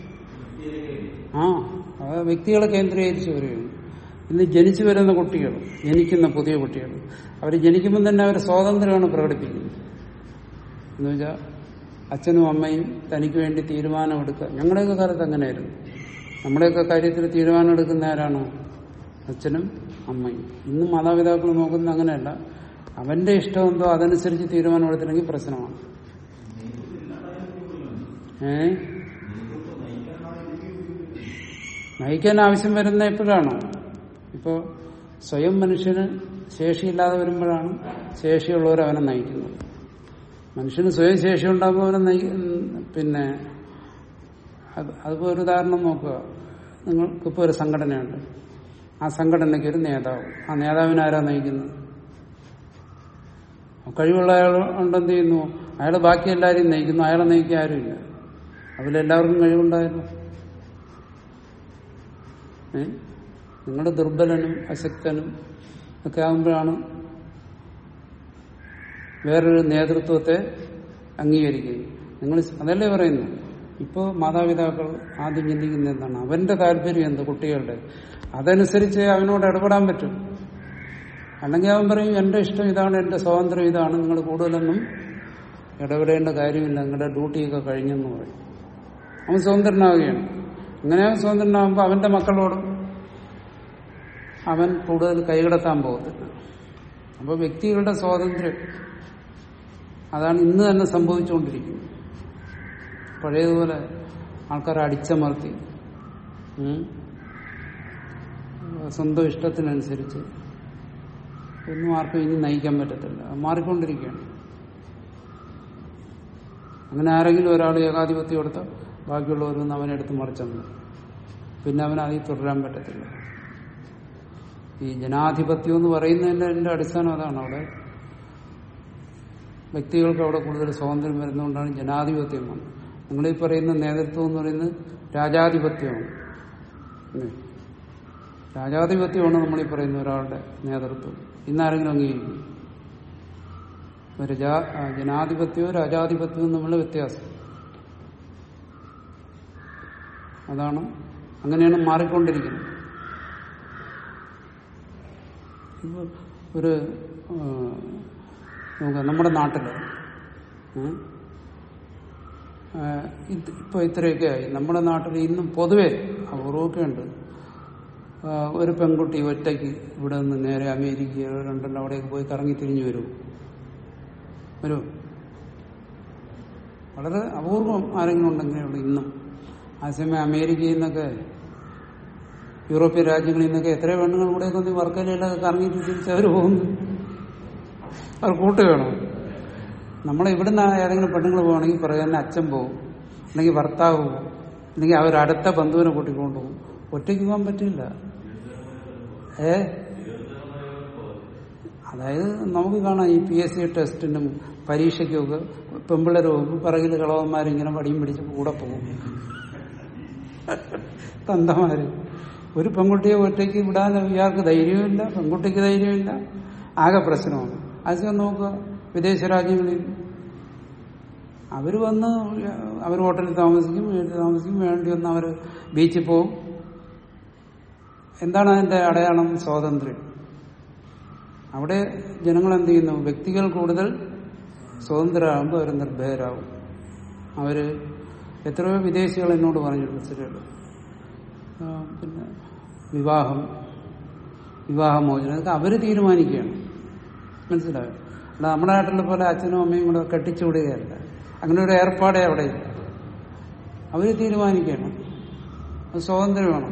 ആ ആ വ്യക്തികളെ കേന്ദ്രീകരിച്ച് വരികയാണ് ഇന്ന് ജനിച്ചു വരുന്ന കുട്ടികൾ ജനിക്കുന്ന പുതിയ കുട്ടികൾ അവർ ജനിക്കുമ്പോൾ തന്നെ അവർ സ്വാതന്ത്ര്യമാണ് പ്രകടിപ്പിക്കുന്നത് എന്ന് വെച്ചാൽ അച്ഛനും അമ്മയും തനിക്ക് വേണ്ടി തീരുമാനമെടുക്കുക ഞങ്ങളുടെയൊക്കെ കാലത്ത് അങ്ങനെയായിരുന്നു നമ്മുടെയൊക്കെ കാര്യത്തിൽ തീരുമാനം എടുക്കുന്ന ആരാണ് അച്ഛനും അമ്മയും ഇന്ന് മാതാപിതാക്കൾ നോക്കുന്നത് അങ്ങനെയല്ല അവന്റെ ഇഷ്ടം എന്തോ അതനുസരിച്ച് തീരുമാനമെടുത്തില്ലെങ്കിൽ പ്രശ്നമാണ് ഏ നയിക്കാൻ ആവശ്യം വരുന്ന എപ്പോഴാണോ ഇപ്പോ സ്വയം മനുഷ്യന് ശേഷിയില്ലാതെ വരുമ്പോഴാണ് ശേഷിയുള്ളവർ അവനെ നയിക്കുന്നത് മനുഷ്യന് സ്വയം ശേഷി ഉണ്ടാകുമ്പോൾ അവനെ നയി പിന്നെ അത് അതിപ്പോ ഒരു ഉദാഹരണം നോക്കുക നിങ്ങൾക്കിപ്പോ ഒരു സംഘടനയുണ്ട് ആ സംഘടനയ്ക്ക് ഒരു നേതാവ് ആ നേതാവിനെ ആരാ നയിക്കുന്നത് കഴിവുള്ള അയാൾ ഉണ്ടെന്ത് ചെയ്യുന്നു അയാൾ ബാക്കി എല്ലാവരെയും നയിക്കുന്നു അയാളെ നയിക്കാൻ ആരുമില്ല അതിലെല്ലാവർക്കും കഴിവുണ്ടായിരുന്നു ഏ നിങ്ങൾ ദുർബലനും അശക്തനും ഒക്കെ ആകുമ്പോഴാണ് വേറൊരു നേതൃത്വത്തെ അംഗീകരിക്കുന്നത് നിങ്ങൾ അതല്ലേ പറയുന്നു ഇപ്പോൾ മാതാപിതാക്കൾ ആദ്യം ചിന്തിക്കുന്ന എന്താണ് അവന്റെ താല്പര്യം എന്ത് കുട്ടികളുടെ അതനുസരിച്ച് അവനോട് ഇടപെടാൻ പറ്റും അല്ലെങ്കിൽ അവൻ പറയും എന്റെ ഇഷ്ടം ഇതാണ് എന്റെ സ്വാതന്ത്ര്യം ഇതാണ് നിങ്ങൾ കൂടുതലൊന്നും ഇടപെടേണ്ട കാര്യമില്ല നിങ്ങളുടെ ഡ്യൂട്ടിയൊക്കെ കഴിഞ്ഞെന്ന് പറയും അവൻ സ്വതന്ത്രനാവുകയാണ് അങ്ങനെ അവൻ സ്വതന്ത്രനാകുമ്പോൾ അവന്റെ മക്കളോടും അവൻ കൂടുതൽ കൈകടത്താൻ പോകത്തില്ല അപ്പോൾ വ്യക്തികളുടെ സ്വാതന്ത്ര്യം അതാണ് ഇന്ന് തന്നെ സംഭവിച്ചുകൊണ്ടിരിക്കുന്നത് പഴയതുപോലെ ആൾക്കാരെ അടിച്ചമർത്തി ഉം, സ്വന്തം ഇഷ്ടത്തിനനുസരിച്ച് ഒന്നും ആർക്കും ഇനി നയിക്കാൻ പറ്റത്തില്ല അത് മാറിക്കൊണ്ടിരിക്കുകയാണ് അങ്ങനെ ആരെങ്കിലും ഒരാൾ ഏകാധിപത്യം കൊടുത്താൽ ബാക്കിയുള്ളവരൊന്നും അവനെ എടുത്ത് മറിച്ചെന്ന് പിന്നെ അവൻ അതിൽ തുടരാൻ പറ്റത്തില്ല ഈ ജനാധിപത്യം എന്ന് പറയുന്നതിന്റെ എന്റെ അടിസ്ഥാനം അതാണ് അവിടെ വ്യക്തികൾക്ക് അവിടെ കൂടുതൽ സ്വാതന്ത്ര്യം വരുന്നതുകൊണ്ടാണ് ജനാധിപത്യം വന്നത് നിങ്ങളീ പറയുന്ന നേതൃത്വം എന്ന് പറയുന്നത് രാജാധിപത്യമാണ് ഉം. രാജാധിപത്യമാണ് നമ്മളീ പറയുന്ന ഒരാളുടെ നേതൃത്വം ഇന്നാരെങ്കിലും അംഗീകരിക്കും ഒരു ജാ- ആ, ജനാധിപത്യവും രാജാധിപത്യവും തമ്മിലുള്ള വ്യത്യാസം അതാണ് അങ്ങനെയാണ് മാറിക്കൊണ്ടിരിക്കുന്നത് ഇപ്പൊ ഒരു ആ, നോക്കുക നമ്മുടെ നാട്ടില് ഉം, ആ, ഇത് ഇപ്പൊ ഇത്രയൊക്കെ ആയി നമ്മുടെ നാട്ടിൽ ഇന്നും പൊതുവെ അപൂർവമൊക്കെ ഉണ്ട് ആ, ഒരു പെൺകുട്ടി ഒറ്റയ്ക്ക് ഇവിടെ നിന്ന് നേരെ അമേരിക്കയിലോ ലണ്ടനിലോ അവിടെയൊക്കെ പോയി കറങ്ങി തിരിഞ്ഞു വരും വരും വളരെ അപൂർവം ആരെങ്കിലും ഉണ്ടെങ്കിലേ ഉള്ളൂ ഇന്നും അതേസമയം അമേരിക്കയിൽ നിന്നൊക്കെ യൂറോപ്യൻ രാജ്യങ്ങളിൽ നിന്നൊക്കെ എത്ര പെണ്ണുങ്ങൾ കൂടെ ഒന്ന് വർക്കലയിലൊക്കെ കറങ്ങിയിട്ട് തിരിച്ച് അവർ പോകുന്നു അവർ കൂട്ട് വേണം നമ്മളെ ഇവിടുന്ന് ഏതെങ്കിലും പെണ്ണുങ്ങൾ പോകണമെങ്കിൽ പുറകെ തന്നെ അച്ഛൻ പോകും അല്ലെങ്കിൽ ഭർത്താവ് പോകും അല്ലെങ്കിൽ അവരടുത്ത ബന്ധുവിനെ കൂട്ടിക്കൊണ്ടു പോകും ഒറ്റയ്ക്ക് പോകാൻ പറ്റില്ല ഏ അതായത് നമുക്ക് കാണാം ഈ പി എസ് സി ടെസ്റ്റിനും പരീക്ഷയ്ക്കുമൊക്കെ പെമ്പിള്ളേർ പോകുമ്പോൾ പിറകിൽ കളവന്മാരിങ്ങനെ വടിയും പിടിച്ച് കൂടെ പോകും തന്തമാര് ഒരു പെൺകുട്ടിയെ ഒറ്റയ്ക്ക് വിടാൻ ഇയാൾക്ക് ധൈര്യമില്ല പെൺകുട്ടിക്ക് ധൈര്യമില്ല ആകെ പ്രശ്നമാണ് അത് നോക്കുക വിദേശ രാജ്യങ്ങളിൽ അവര് വന്ന് അവർ ഹോട്ടലിൽ താമസിക്കും വീട്ടിൽ താമസിക്കും വേണ്ടി വന്ന് അവർ ബീച്ചിൽ പോകും എന്താണ് അതിന്റെ അടയാളം സ്വാതന്ത്ര്യം അവിടെ ജനങ്ങൾ എന്ത് ചെയ്യുന്നു വ്യക്തികൾ കൂടുതൽ സ്വതന്ത്രരാകുമ്പോൾ അവർ നിർഭയരാകും അവര് എത്രയോ വിദേശികൾ എന്നോട് പറഞ്ഞിട്ടുണ്ട് സ്ത്രീകൾ ആ, പിന്നെ വിവാഹം വിവാഹമോചനം ഇതൊക്കെ അവര് തീരുമാനിക്കുകയാണ് മനസ്സിലായോ അല്ല നമ്മുടെ നാട്ടിലെ പോലെ അച്ഛനും അമ്മയും കൂടെ കെട്ടിച്ചുവിടുകയല്ല അങ്ങനെ ഒരു ഏർപ്പാടേ അവിടെ ഇല്ല അവര് തീരുമാനിക്കണം അത് സ്വാതന്ത്ര്യമാണ്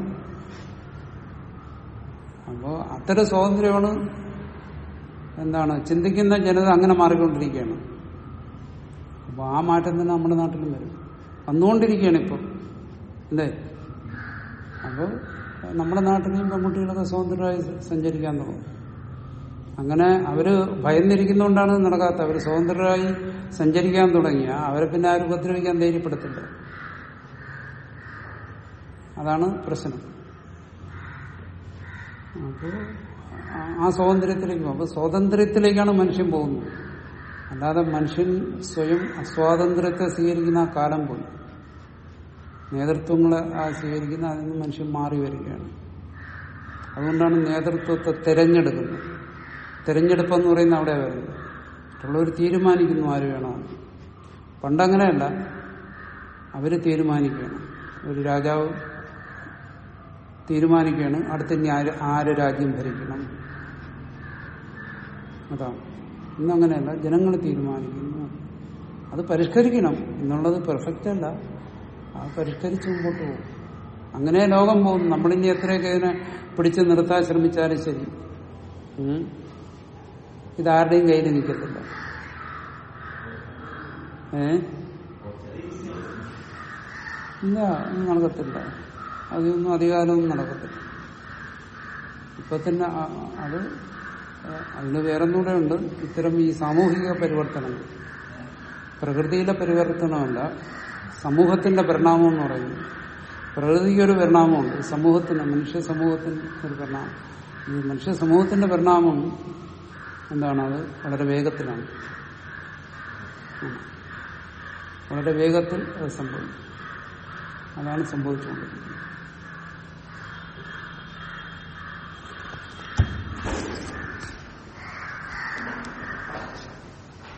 അപ്പോ അത്തരം സ്വാതന്ത്ര്യമാണ് എന്താണ് ചിന്തിക്കുന്ന ജനത അങ്ങനെ മാറിക്കൊണ്ടിരിക്കുകയാണ് അപ്പൊ ആ മാറ്റം തന്നെ നമ്മുടെ നാട്ടിലും വരും വന്നുകൊണ്ടിരിക്കുകയാണ് ഇപ്പം അല്ലേ അപ്പോൾ നമ്മുടെ നാട്ടിലെയും പെൺകുട്ടികളൊക്കെ സ്വതന്ത്രമായി സഞ്ചരിക്കാൻ തുടങ്ങും അങ്ങനെ അവര് ഭയന്നിരിക്കുന്നതുകൊണ്ടാണ് ഇത് നടക്കാത്ത അവര് സ്വതന്ത്രരായി സഞ്ചരിക്കാൻ തുടങ്ങിയ അവരെ പിന്നെ ആരും ഉപദ്രവിക്കാൻ ധൈര്യപ്പെടുത്തില്ല അതാണ് പ്രശ്നം അപ്പോൾ ആ സ്വാതന്ത്ര്യത്തിലേക്ക് പോകും അപ്പൊ സ്വാതന്ത്ര്യത്തിലേക്കാണ് മനുഷ്യൻ പോകുന്നത് അല്ലാതെ മനുഷ്യൻ സ്വയം അസ്വാതന്ത്ര്യത്തെ സ്വീകരിക്കുന്ന ആ കാലം പോയി നേതൃത്വങ്ങളെ ആ സ്വീകരിക്കുന്ന അതിൽ നിന്ന് മനുഷ്യൻ മാറി വരികയാണ് അതുകൊണ്ടാണ് നേതൃത്വത്തെ തിരഞ്ഞെടുക്കുന്നത് തിരഞ്ഞെടുപ്പെന്ന് പറയുന്ന അവിടെ വരുന്നത് മറ്റുള്ളവർ തീരുമാനിക്കുന്നു ആര് വേണമെന്ന് പണ്ടങ്ങനെയല്ല അവര് തീരുമാനിക്കുകയാണ് ഒരു രാജാവ് തീരുമാനിക്കുകയാണ് അടുത്തിനി ആര് ആര് രാജ്യം ഭരിക്കണം അതാണ് ഇന്നങ്ങനെയല്ല ജനങ്ങൾ തീരുമാനിക്കുന്നു അത് പരിഷ്കരിക്കണം എന്നുള്ളത് പെർഫെക്റ്റ് അല്ല അത് പരിഷ്കരിച്ച് മുമ്പോട്ട് പോകും അങ്ങനെ ലോകം പോകും നമ്മളിനി എത്രയൊക്കെ ഇതിനെ പിടിച്ചു നിർത്താൻ ശ്രമിച്ചാലും ശരി ഉം. ഇതാരുടെയും കയ്യിൽ നിൽക്കത്തില്ല ഏ ഇല്ല അത് നടക്കത്തില്ല അതൊന്നും അധികാരമൊന്നും നടക്കത്തില്ല ഇപ്പൊ തന്നെ ആ- അത് അതിന് വേറൊന്നുകൂടെ ഉണ്ട് ഇത്തരം ഈ സാമൂഹിക പരിവർത്തനങ്ങൾ പ്രകൃതിയിലെ പരിവർത്തനമല്ല സമൂഹത്തിന്റെ പരിണാമം എന്ന് പറയുന്നത് പ്രകൃതിക്ക് ഒരു പരിണാമമുണ്ട് സമൂഹത്തിന് മനുഷ്യ സമൂഹത്തിന് ഒരു പരിണാമം ഈ മനുഷ്യ സമൂഹത്തിന്റെ പരിണാമം എന്താണ് അത് വളരെ വേഗത്തിലാണ് ഉം. വളരെ വേഗത്തിൽ അത് സംഭവിക്കും അതാണ് സംഭവിച്ചുകൊണ്ടിരിക്കുന്നത്